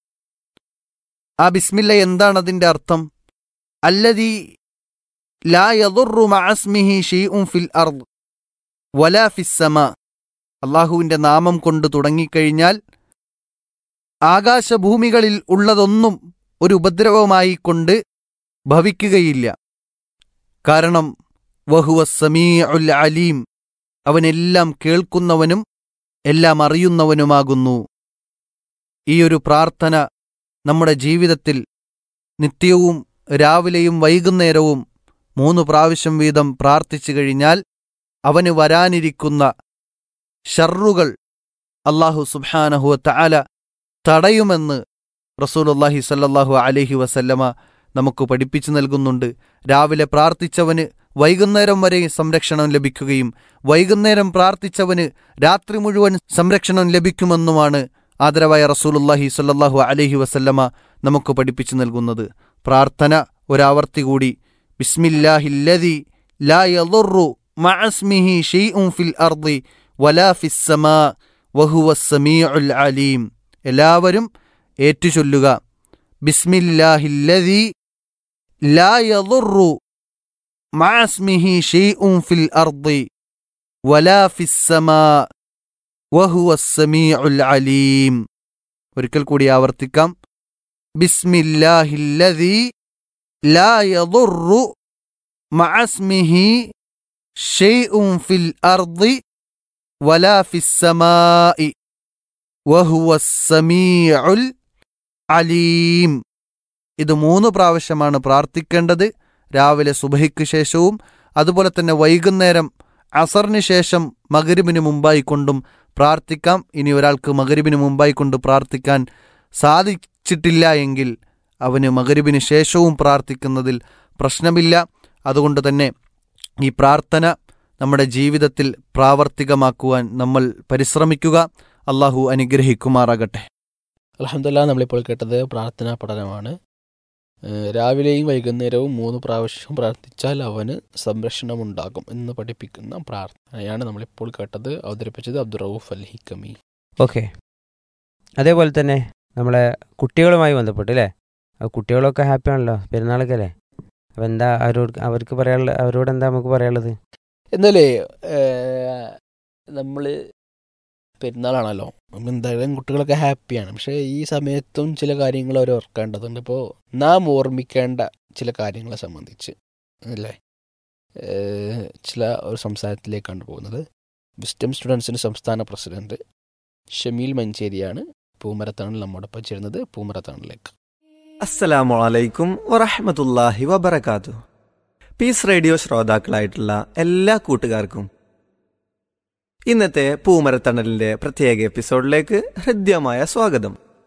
ആ ബിസ്മില്ല എന്താണ് അതിൻ്റെ അർത്ഥം അല്ലതി ലാ യദുറു മഅസ്മിഹി ഷീഉൻ ഫിൽ അർദ് വലാ ഫിസ്സമ അള്ളാഹുവിൻ്റെ നാമം കൊണ്ട് തുടങ്ങിക്കഴിഞ്ഞാൽ ആകാശഭൂമികളിൽ ഉള്ളതൊന്നും ഒരു ഉപദ്രവമായി കൊണ്ട് ഭവിക്കുകയില്ല കാരണം വഹുവ സമീഉൽ അലീം അവനെല്ലാം കേൾക്കുന്നവനും എല്ലാം അറിയുന്നവനുമാകുന്നു ഈ ഒരു പ്രാർത്ഥന നമ്മുടെ ജീവിതത്തിൽ നിത്യവും രാവിലെയും വൈകുന്നേരവും മൂന്ന് പ്രാവശ്യം വീതം പ്രാർത്ഥിച്ചു കഴിഞ്ഞാൽ അവന് വരാനിരിക്കുന്ന ഷർറുകൾ അള്ളാഹു സുബ്ഹാനഹുവ തആല തടയുമെന്ന് റസൂലുള്ളാഹി സല്ലല്ലാഹു അലൈഹി വസല്ലമ നമുക്ക് പഠിപ്പിച്ചു നൽകുന്നുണ്ട് രാവിലെ പ്രാർത്ഥിച്ചവന് വൈകുന്നേരം വരെ സംരക്ഷണം ലഭിക്കുകയും വൈകുന്നേരം പ്രാർത്ഥിച്ചവന് രാത്രി മുഴുവൻ സംരക്ഷണം ലഭിക്കുമെന്നുമാണ് ആദരവായ റസൂലുള്ളാഹി സല്ലല്ലാഹു അലൈഹി വസല്ലമ നമുക്ക് പഠിപ്പിച്ചു നൽകുന്നത് പ്രാർത്ഥന ഒരാവർത്തി കൂടി ബിസ്മില്ലാഹില്ലദി ലാ യദുറു മഅസ്മിഹി ഷൈഉൻ ഫിൽ അർദി വലാ ഫിസ് സമാ വഹുവ സമീഉൽ അലീം എല്ലാവരും ഏറ്റുചൊല്ലുക ബിസ്മില്ലാഹില്ലദി ലാ യദുറു മഅസ്മിഹി ഷൈഉൻ ഫിൽ അർദി വലാ ഫിസ് സമാ വഹുവ സമീഉൽ അലീം ഒരിക്കൽ കൂടി ആവർത്തിക്കാം ബിസ്മില്ലാഹില്ലദി ലാ യദുറു മഅസ്മിഹി ഷൈഉൻ ഫിൽ അർദി വലാ ഫിസ് സമാഇ വഹുവ സമീഉൽ അലീം ഇത് മൂന്ന് പ്രാവശ്യമാണ് പ്രാർത്ഥിക്കേണ്ടത് രാവിലെ സുബഹിക്ക് ശേഷവും അതുപോലെ തന്നെ വൈകുന്നേരം അസറിന് ശേഷം മകരിബിന് മുമ്പായി കൊണ്ടും പ്രാർത്ഥിക്കാം ഇനി ഒരാൾക്ക് മകരിബിന് മുമ്പായി കൊണ്ട് പ്രാർത്ഥിക്കാൻ സാധിച്ചിട്ടില്ല എങ്കിൽ അവന് മകരിബിന് ശേഷവും പ്രാർത്ഥിക്കുന്നതിൽ പ്രശ്നമില്ല അതുകൊണ്ട് തന്നെ ഈ പ്രാർത്ഥന നമ്മുടെ ജീവിതത്തിൽ പ്രാവർത്തികമാക്കുവാൻ നമ്മൾ പരിശ്രമിക്കുക അള്ളാഹു അനുഗ്രഹിക്കുമാറാകട്ടെ അലഹമില്ല നമ്മളിപ്പോൾ കേട്ടത് പ്രാർത്ഥനാ പഠനമാണ് ഏഹ് രാവിലെയും വൈകുന്നേരവും മൂന്ന് പ്രാവശ്യം പ്രാർത്ഥിച്ചാൽ അവന് സംരക്ഷണമുണ്ടാകും എന്ന് പഠിപ്പിക്കുന്ന പ്രാർത്ഥനയാണ് നമ്മളിപ്പോൾ കേട്ടത് അവതരിപ്പിച്ചത് അബ്ദുറൌഫ് അൽ ഹിക്കമി ഓക്കെ അതേപോലെ തന്നെ നമ്മളെ കുട്ടികളുമായി ബന്ധപ്പെട്ട് അല്ലേ ആ കുട്ടികളൊക്കെ ഹാപ്പി ആണല്ലോ പെരുന്നാളൊക്കെ അല്ലേ അപ്പം എന്താ അവരോട് അവർക്ക് പറയാനുള്ള അവരോട് എന്താ നമുക്ക് പറയാനുള്ളത് എന്നാലേ നമ്മൾ പെരുന്നാളാണല്ലോ അപ്പം എന്തായാലും കുട്ടികളൊക്കെ ഹാപ്പിയാണ് പക്ഷേ ഈ സമയത്തും ചില കാര്യങ്ങൾ അവർ ഓർക്കേണ്ടതുണ്ട് ഇപ്പോൾ നാം ഓർമ്മിക്കേണ്ട ചില കാര്യങ്ങളെ സംബന്ധിച്ച് അല്ലേ ഏഹ് ചില ഒരു സംസാരത്തിലേക്കാണ് പോകുന്നത് വിസ്റ്റം സ്റ്റുഡൻസിന് സംസ്ഥാന പ്രസിഡന്റ് ഷമീൽ മഞ്ചേരിയാണ് പൂമരത്താണിൽ നമ്മോടൊപ്പം ചേരുന്നത് പൂമരത്താണിലേക്ക് അസ്സലാമു അലൈക്കും വറഹ്മത്തുള്ളാഹി വബറകാതുഹു പീസ് റേഡിയോ ശ്രോതാക്കളായിട്ടുള്ള എല്ലാ കൂട്ടുകാർക്കും ഇന്നത്തെ പൂമരത്തണലിന്റെ പ്രത്യേക എപ്പിസോഡിലേക്ക് ഹൃദ്യമായ സ്വാഗതം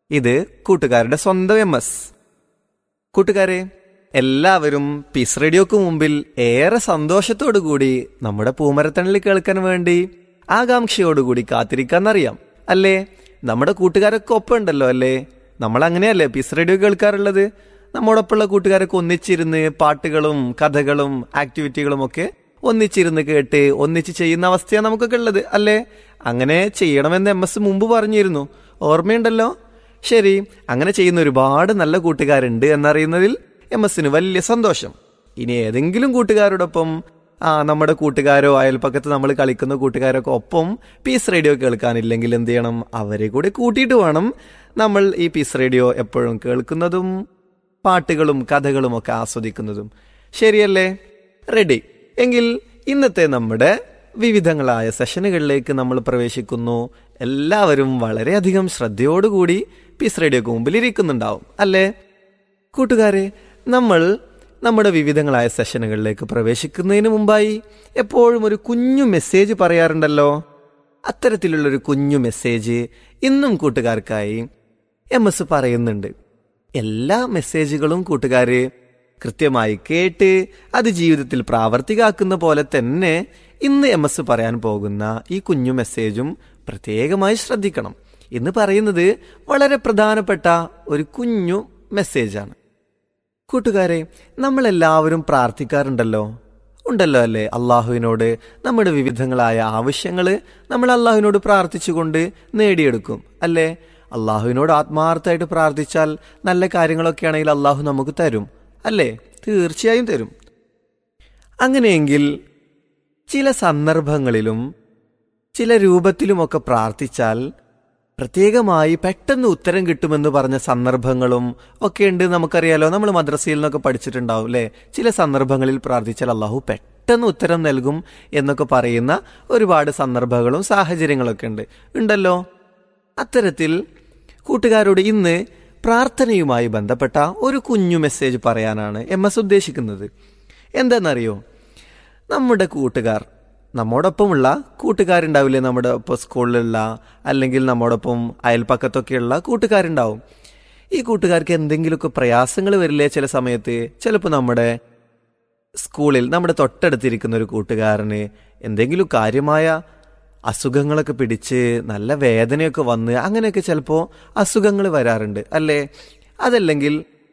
ഇത് കൂട്ടുകാരുടെ സ്വന്തം എം എസ് കൂട്ടുകാരെ എല്ലാവരും പീസ് റേഡിയോക്ക് മുമ്പിൽ ഏറെ സന്തോഷത്തോടു കൂടി നമ്മുടെ പൂമരത്തണലിൽ കേൾക്കാൻ വേണ്ടി ആകാംക്ഷയോടുകൂടി കാത്തിരിക്കാന്നറിയാം അല്ലേ നമ്മുടെ കൂട്ടുകാരൊക്കെ ഒപ്പം ഉണ്ടല്ലോ അല്ലേ നമ്മൾ അങ്ങനെയല്ലേ പീസ് റേഡിയോ കേൾക്കാറുള്ളത് നമ്മോടൊപ്പമുള്ള കൂട്ടുകാരൊക്കെ ഒന്നിച്ചിരുന്ന് പാട്ടുകളും കഥകളും ആക്ടിവിറ്റികളും ഒക്കെ ഒന്നിച്ചിരുന്ന് കേട്ട് ഒന്നിച്ച് ചെയ്യുന്ന അവസ്ഥയാണ് നമുക്കൊക്കെ ഉള്ളത് അല്ലേ അങ്ങനെ ചെയ്യണമെന്ന് എം എസ് മുമ്പ് പറഞ്ഞിരുന്നു ഓർമ്മയുണ്ടല്ലോ ശരി അങ്ങനെ ചെയ്യുന്ന ഒരുപാട് നല്ല കൂട്ടുകാരുണ്ട് എന്നറിയുന്നതിൽ എം എസിന് വലിയ സന്തോഷം ഇനി ഏതെങ്കിലും കൂട്ടുകാരോടൊപ്പം ആ നമ്മുടെ കൂട്ടുകാരോ അയൽപ്പക്കത്ത് നമ്മൾ കളിക്കുന്ന കൂട്ടുകാരൊക്കെ ഒപ്പം പീസ് റേഡിയോ കേൾക്കാനില്ലെങ്കിൽ എന്ത് ചെയ്യണം അവരെ കൂടി കൂട്ടിയിട്ട് വേണം നമ്മൾ ഈ പീസ് റേഡിയോ എപ്പോഴും കേൾക്കുന്നതും പാട്ടുകളും കഥകളും ഒക്കെ ആസ്വദിക്കുന്നതും ശരിയല്ലേ റെഡി എങ്കിൽ ഇന്നത്തെ നമ്മുടെ വിവിധങ്ങളായ സെഷനുകളിലേക്ക് നമ്മൾ പ്രവേശിക്കുന്നു എല്ലാവരും വളരെയധികം ശ്രദ്ധയോടുകൂടി പീസ് റേഡിയോക്ക് മുമ്പിൽ ഇരിക്കുന്നുണ്ടാവും അല്ലേ കൂട്ടുകാരെ നമ്മൾ നമ്മുടെ വിവിധങ്ങളായ സെഷനുകളിലേക്ക് പ്രവേശിക്കുന്നതിന് മുമ്പായി എപ്പോഴും ഒരു കുഞ്ഞു മെസ്സേജ് പറയാറുണ്ടല്ലോ അത്തരത്തിലുള്ളൊരു കുഞ്ഞു മെസ്സേജ് ഇന്നും കൂട്ടുകാർക്കായി എം എസ് പറയുന്നുണ്ട് എല്ലാ മെസ്സേജുകളും കൂട്ടുകാര് കൃത്യമായി കേട്ട് അത് ജീവിതത്തിൽ പ്രാവർത്തികാക്കുന്ന പോലെ തന്നെ ഇന്ന് എം എസ് പറയാൻ പോകുന്ന ഈ കുഞ്ഞു മെസ്സേജും പ്രത്യേകമായി ശ്രദ്ധിക്കണം ഇന്ന് പറയുന്നത് വളരെ പ്രധാനപ്പെട്ട ഒരു കുഞ്ഞു മെസ്സേജാണ് കൂട്ടുകാരെ നമ്മളെല്ലാവരും പ്രാർത്ഥിക്കാറുണ്ടല്ലോ ഉണ്ടല്ലോ അല്ലേ അള്ളാഹുവിനോട് നമ്മുടെ വിവിധങ്ങളായ ആവശ്യങ്ങൾ നമ്മൾ അള്ളാഹുവിനോട് പ്രാർത്ഥിച്ചുകൊണ്ട് നേടിയെടുക്കും അല്ലേ അള്ളാഹുവിനോട് ആത്മാർത്ഥമായിട്ട് പ്രാർത്ഥിച്ചാൽ നല്ല കാര്യങ്ങളൊക്കെ ആണെങ്കിൽ അള്ളാഹു നമുക്ക് തരും അല്ലേ തീർച്ചയായും തരും അങ്ങനെയെങ്കിൽ ചില സന്ദർഭങ്ങളിലും ചില രൂപത്തിലുമൊക്കെ പ്രാർത്ഥിച്ചാൽ പ്രത്യേകമായി പെട്ടെന്ന് ഉത്തരം കിട്ടുമെന്ന് പറഞ്ഞ സന്ദർഭങ്ങളും ഒക്കെ ഉണ്ട് നമുക്കറിയാലോ നമ്മൾ മദ്രസയിൽ നിന്നൊക്കെ പഠിച്ചിട്ടുണ്ടാവും അല്ലേ ചില സന്ദർഭങ്ങളിൽ പ്രാർത്ഥിച്ചാൽ അള്ളാഹു പെട്ടെന്ന് ഉത്തരം നൽകും എന്നൊക്കെ പറയുന്ന ഒരുപാട് സന്ദർഭങ്ങളും സാഹചര്യങ്ങളൊക്കെ ഉണ്ട് ഉണ്ടല്ലോ അത്തരത്തിൽ കൂട്ടുകാരോട് ഇന്ന് പ്രാർത്ഥനയുമായി ബന്ധപ്പെട്ട ഒരു കുഞ്ഞു മെസ്സേജ് പറയാനാണ് എം എസ് ഉദ്ദേശിക്കുന്നത് എന്താണെന്നറിയോ നമ്മുടെ കൂട്ടുകാർ നമ്മോടൊപ്പമുള്ള കൂട്ടുകാരുണ്ടാവില്ലേ നമ്മുടെ ഒപ്പം സ്കൂളിലുള്ള അല്ലെങ്കിൽ നമ്മോടൊപ്പം അയൽപ്പക്കത്തൊക്കെയുള്ള കൂട്ടുകാരുണ്ടാവും ഈ കൂട്ടുകാർക്ക് എന്തെങ്കിലുമൊക്കെ പ്രയാസങ്ങൾ വരില്ലേ ചില സമയത്ത് ചിലപ്പോൾ നമ്മുടെ സ്കൂളിൽ നമ്മുടെ തൊട്ടടുത്തിരിക്കുന്ന ഒരു കൂട്ടുകാരന് എന്തെങ്കിലും കാര്യമായ അസുഖങ്ങളൊക്കെ പിടിച്ച് നല്ല വേദനയൊക്കെ വന്ന് അങ്ങനെയൊക്കെ ചിലപ്പോൾ അസുഖങ്ങൾ വരാറുണ്ട് അല്ലേ അതല്ലെങ്കിൽ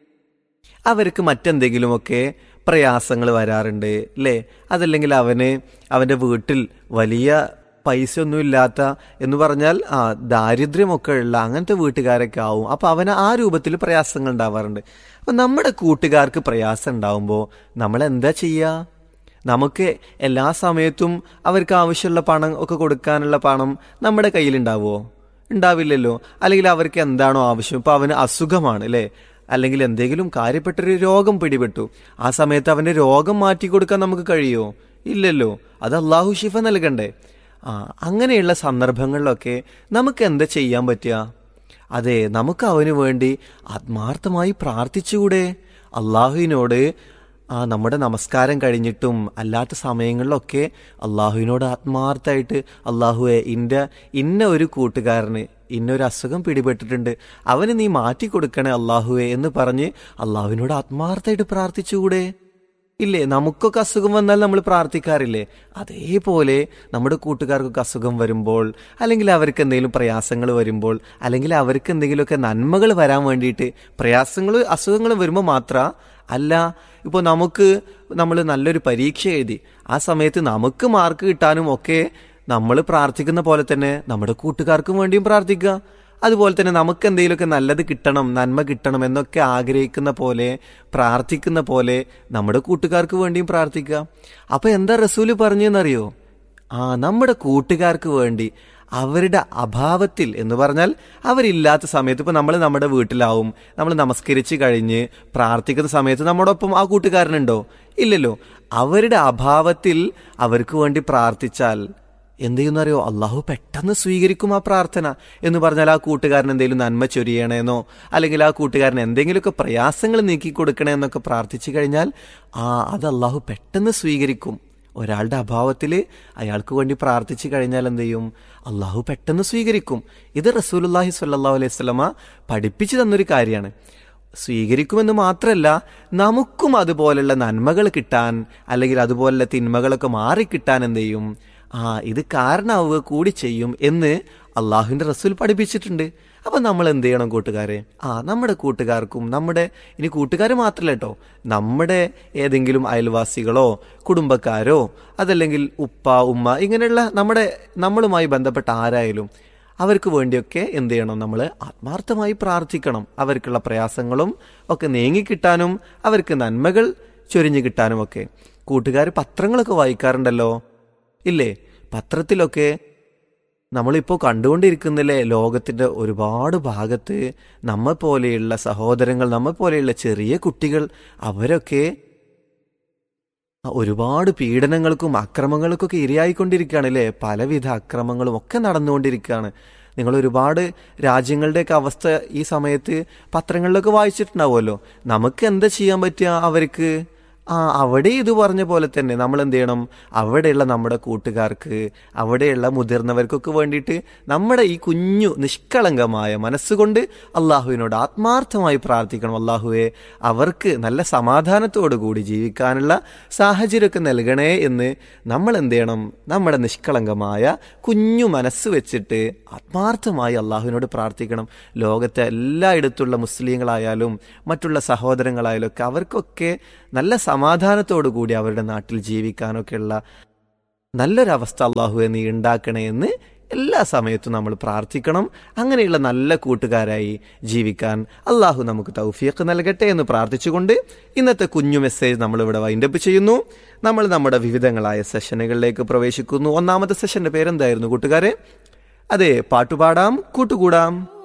അവർക്ക് മറ്റെന്തെങ്കിലുമൊക്കെ പ്രയാസങ്ങൾ വരാറുണ്ട് അല്ലേ അതല്ലെങ്കിൽ അവന് അവൻ്റെ വീട്ടിൽ വലിയ പൈസ ഒന്നും ഇല്ലാത്ത എന്ന് പറഞ്ഞാൽ ആ ദാരിദ്ര്യമൊക്കെ ഉള്ള അങ്ങനത്തെ വീട്ടുകാരൊക്കെ ആവും അപ്പോൾ അവന് ആ രൂപത്തിൽ പ്രയാസങ്ങൾ ഉണ്ടാവാറുണ്ട് അപ്പം നമ്മുടെ കൂട്ടുകാർക്ക് പ്രയാസം ഉണ്ടാവുമ്പോൾ നമ്മൾ എന്താ ചെയ്യുക നമുക്ക് എല്ലാ സമയത്തും അവർക്ക് ആവശ്യമുള്ള പണം ഒക്കെ കൊടുക്കാനുള്ള പണം നമ്മുടെ കയ്യിലുണ്ടാവുമോ ഉണ്ടാവില്ലല്ലോ അല്ലെങ്കിൽ അവർക്ക് എന്താണോ ആവശ്യം ഇപ്പം അവന് അസുഖമാണ് അല്ലേ അല്ലെങ്കിൽ എന്തെങ്കിലും കാര്യപ്പെട്ടൊരു രോഗം പിടിപെട്ടു ആ സമയത്ത് അവന്റെ രോഗം മാറ്റി കൊടുക്കാൻ നമുക്ക് കഴിയുമോ ഇല്ലല്ലോ അത് അള്ളാഹു ഷിഫ നൽകണ്ടേ ആ അങ്ങനെയുള്ള സന്ദർഭങ്ങളിലൊക്കെ നമുക്ക് എന്താ ചെയ്യാൻ പറ്റുക അതെ നമുക്ക് അവന് വേണ്ടി ആത്മാർത്ഥമായി പ്രാർത്ഥിച്ചുകൂടെ അള്ളാഹുവിനോട് ആ നമ്മുടെ നമസ്കാരം കഴിഞ്ഞിട്ടും അല്ലാത്ത സമയങ്ങളിലൊക്കെ അള്ളാഹുവിനോട് ആത്മാർത്ഥമായിട്ട് അള്ളാഹുവെ ഇൻ്റെ ഇന്ന ഒരു കൂട്ടുകാരന് ഇന്നൊരു അസുഖം പിടിപെട്ടിട്ടുണ്ട് അവന് നീ മാറ്റി കൊടുക്കണേ അള്ളാഹുവെ എന്ന് പറഞ്ഞ് അള്ളാഹുവിനോട് ആത്മാർത്ഥമായിട്ട് പ്രാർത്ഥിച്ചുകൂടെ ഇല്ലേ നമുക്കൊക്കെ അസുഖം വന്നാൽ നമ്മൾ പ്രാർത്ഥിക്കാറില്ലേ അതേപോലെ നമ്മുടെ കൂട്ടുകാർക്കൊക്കെ അസുഖം വരുമ്പോൾ അല്ലെങ്കിൽ അവർക്ക് എന്തെങ്കിലും പ്രയാസങ്ങൾ വരുമ്പോൾ അല്ലെങ്കിൽ അവർക്ക് എന്തെങ്കിലുമൊക്കെ നന്മകൾ വരാൻ വേണ്ടിയിട്ട് പ്രയാസങ്ങൾ അസുഖങ്ങൾ വരുമ്പോൾ മാത്ര അല്ല ഇപ്പോൾ നമുക്ക് നമ്മൾ നല്ലൊരു പരീക്ഷ എഴുതി ആ സമയത്ത് നമുക്ക് മാർക്ക് കിട്ടാനും ഒക്കെ നമ്മൾ പ്രാർത്ഥിക്കുന്ന പോലെ തന്നെ നമ്മുടെ കൂട്ടുകാർക്കും വേണ്ടിയും പ്രാർത്ഥിക്കുക അതുപോലെ തന്നെ നമുക്ക് എന്തെങ്കിലുമൊക്കെ നല്ലത് കിട്ടണം നന്മ കിട്ടണം എന്നൊക്കെ ആഗ്രഹിക്കുന്ന പോലെ പ്രാർത്ഥിക്കുന്ന പോലെ നമ്മുടെ കൂട്ടുകാർക്ക് വേണ്ടിയും പ്രാർത്ഥിക്കുക അപ്പൊ എന്താ റസൂല് പറഞ്ഞെന്നറിയോ ആ നമ്മുടെ കൂട്ടുകാർക്ക് വേണ്ടി അവരുടെ അഭാവത്തിൽ എന്ന് പറഞ്ഞാൽ അവരില്ലാത്ത സമയത്ത് ഇപ്പൊ നമ്മൾ നമ്മുടെ വീട്ടിലാവും നമ്മൾ നമസ്കരിച്ച് കഴിഞ്ഞ് പ്രാർത്ഥിക്കുന്ന സമയത്ത് നമ്മോടൊപ്പം ആ കൂട്ടുകാരനുണ്ടോ ഇല്ലല്ലോ അവരുടെ അഭാവത്തിൽ അവർക്ക് വേണ്ടി പ്രാർത്ഥിച്ചാൽ എന്ത് ചെയ്യുന്നറിയോ അള്ളാഹു പെട്ടെന്ന് സ്വീകരിക്കും ആ പ്രാർത്ഥന എന്ന് പറഞ്ഞാൽ ആ കൂട്ടുകാരൻ എന്തെങ്കിലും നന്മ ചൊരിയണേന്നോ അല്ലെങ്കിൽ ആ കൂട്ടുകാരൻ എന്തെങ്കിലുമൊക്കെ പ്രയാസങ്ങൾ നീക്കി കൊടുക്കണേ എന്നൊക്കെ പ്രാർത്ഥിച്ചു കഴിഞ്ഞാൽ ആ അത് അള്ളാഹു പെട്ടെന്ന് സ്വീകരിക്കും ഒരാളുടെ അഭാവത്തിൽ അയാൾക്ക് വേണ്ടി പ്രാർത്ഥിച്ചു കഴിഞ്ഞാൽ എന്ത് ചെയ്യും അള്ളാഹു പെട്ടെന്ന് സ്വീകരിക്കും ഇത് റസൂലുല്ലാഹി സ്വല്ലല്ലാഹു അലൈഹി സ്വലമ പഠിപ്പിച്ചു തന്നൊരു കാര്യമാണ് സ്വീകരിക്കുമെന്ന് മാത്രമല്ല നമുക്കും അതുപോലുള്ള നന്മകൾ കിട്ടാൻ അല്ലെങ്കിൽ അതുപോലുള്ള തിന്മകളൊക്കെ മാറിക്കിട്ടാൻ എന്ത് ചെയ്യും ആ ഇത് കാരണമാവുക കൂടി ചെയ്യും എന്ന് അള്ളാഹുവിൻ്റെ റസൂൽ പഠിപ്പിച്ചിട്ടുണ്ട് അപ്പം നമ്മൾ എന്ത് ചെയ്യണം കൂട്ടുകാരെ ആ നമ്മുടെ കൂട്ടുകാർക്കും നമ്മുടെ ഇനി കൂട്ടുകാർ മാത്രമല്ല കേട്ടോ നമ്മുടെ ഏതെങ്കിലും അയൽവാസികളോ കുടുംബക്കാരോ അതല്ലെങ്കിൽ ഉപ്പ ഉമ്മ ഇങ്ങനെയുള്ള നമ്മുടെ നമ്മളുമായി ബന്ധപ്പെട്ട ആരായാലും അവർക്ക് വേണ്ടിയൊക്കെ എന്ത് ചെയ്യണം നമ്മൾ ആത്മാർത്ഥമായി പ്രാർത്ഥിക്കണം അവർക്കുള്ള പ്രയാസങ്ങളും ഒക്കെ നീങ്ങിക്കിട്ടാനും അവർക്ക് നന്മകൾ ചൊരിഞ്ഞു കിട്ടാനും ഒക്കെ കൂട്ടുകാർ പത്രങ്ങളൊക്കെ വായിക്കാറുണ്ടല്ലോ ഇല്ലേ പത്രത്തിലൊക്കെ നമ്മളിപ്പോൾ കണ്ടുകൊണ്ടിരിക്കുന്നില്ലേ ലോകത്തിൻ്റെ ഒരുപാട് ഭാഗത്ത് നമ്മെ പോലെയുള്ള സഹോദരങ്ങൾ നമ്മെ പോലെയുള്ള ചെറിയ കുട്ടികൾ അവരൊക്കെ ഒരുപാട് പീഡനങ്ങൾക്കും അക്രമങ്ങൾക്കൊക്കെ ഇരയായിക്കൊണ്ടിരിക്കുകയാണ് അല്ലേ പലവിധ അക്രമങ്ങളും ഒക്കെ നടന്നുകൊണ്ടിരിക്കുകയാണ് നിങ്ങൾ ഒരുപാട് രാജ്യങ്ങളുടെയൊക്കെ അവസ്ഥ ഈ സമയത്ത് പത്രങ്ങളിലൊക്കെ വായിച്ചിട്ടുണ്ടാവുമല്ലോ നമുക്ക് എന്താ ചെയ്യാൻ പറ്റുക അവർക്ക് ആ അവിടെ ഇത് പറഞ്ഞ പോലെ തന്നെ നമ്മൾ എന്ത് ചെയ്യണം അവിടെയുള്ള നമ്മുടെ കൂട്ടുകാർക്ക് അവിടെയുള്ള മുതിർന്നവർക്കൊക്കെ വേണ്ടിയിട്ട് നമ്മുടെ ഈ കുഞ്ഞു നിഷ്കളങ്കമായ മനസ്സുകൊണ്ട് അള്ളാഹുവിനോട് ആത്മാർത്ഥമായി പ്രാർത്ഥിക്കണം അള്ളാഹുവെ അവർക്ക് നല്ല സമാധാനത്തോടു കൂടി ജീവിക്കാനുള്ള സാഹചര്യമൊക്കെ നൽകണേ എന്ന് നമ്മൾ എന്ത് ചെയ്യണം നമ്മുടെ നിഷ്കളങ്കമായ കുഞ്ഞു മനസ്സ് വെച്ചിട്ട് ആത്മാർത്ഥമായി അള്ളാഹുവിനോട് പ്രാർത്ഥിക്കണം ലോകത്തെ എല്ലായിടത്തുള്ള മുസ്ലിങ്ങളായാലും മറ്റുള്ള സഹോദരങ്ങളായാലും ഒക്കെ അവർക്കൊക്കെ നല്ല സമാധാനത്തോടു കൂടി അവരുടെ നാട്ടിൽ ജീവിക്കാനൊക്കെയുള്ള നല്ലൊരവസ്ഥ അള്ളാഹുവെ നീ ഉണ്ടാക്കണേ എന്ന് എല്ലാ സമയത്തും നമ്മൾ പ്രാർത്ഥിക്കണം അങ്ങനെയുള്ള നല്ല കൂട്ടുകാരായി ജീവിക്കാൻ അള്ളാഹു നമുക്ക് തൗഫിയക്ക് നൽകട്ടെ എന്ന് പ്രാർത്ഥിച്ചുകൊണ്ട് ഇന്നത്തെ കുഞ്ഞു മെസ്സേജ് നമ്മളിവിടെ വൈൻഡപ്പ് ചെയ്യുന്നു നമ്മൾ നമ്മുടെ വിവിധങ്ങളായ സെഷനുകളിലേക്ക് പ്രവേശിക്കുന്നു ഒന്നാമത്തെ സെഷന്റെ പേരെന്തായിരുന്നു കൂട്ടുകാരെ അതെ പാട്ടുപാടാം കൂട്ടുകൂടാം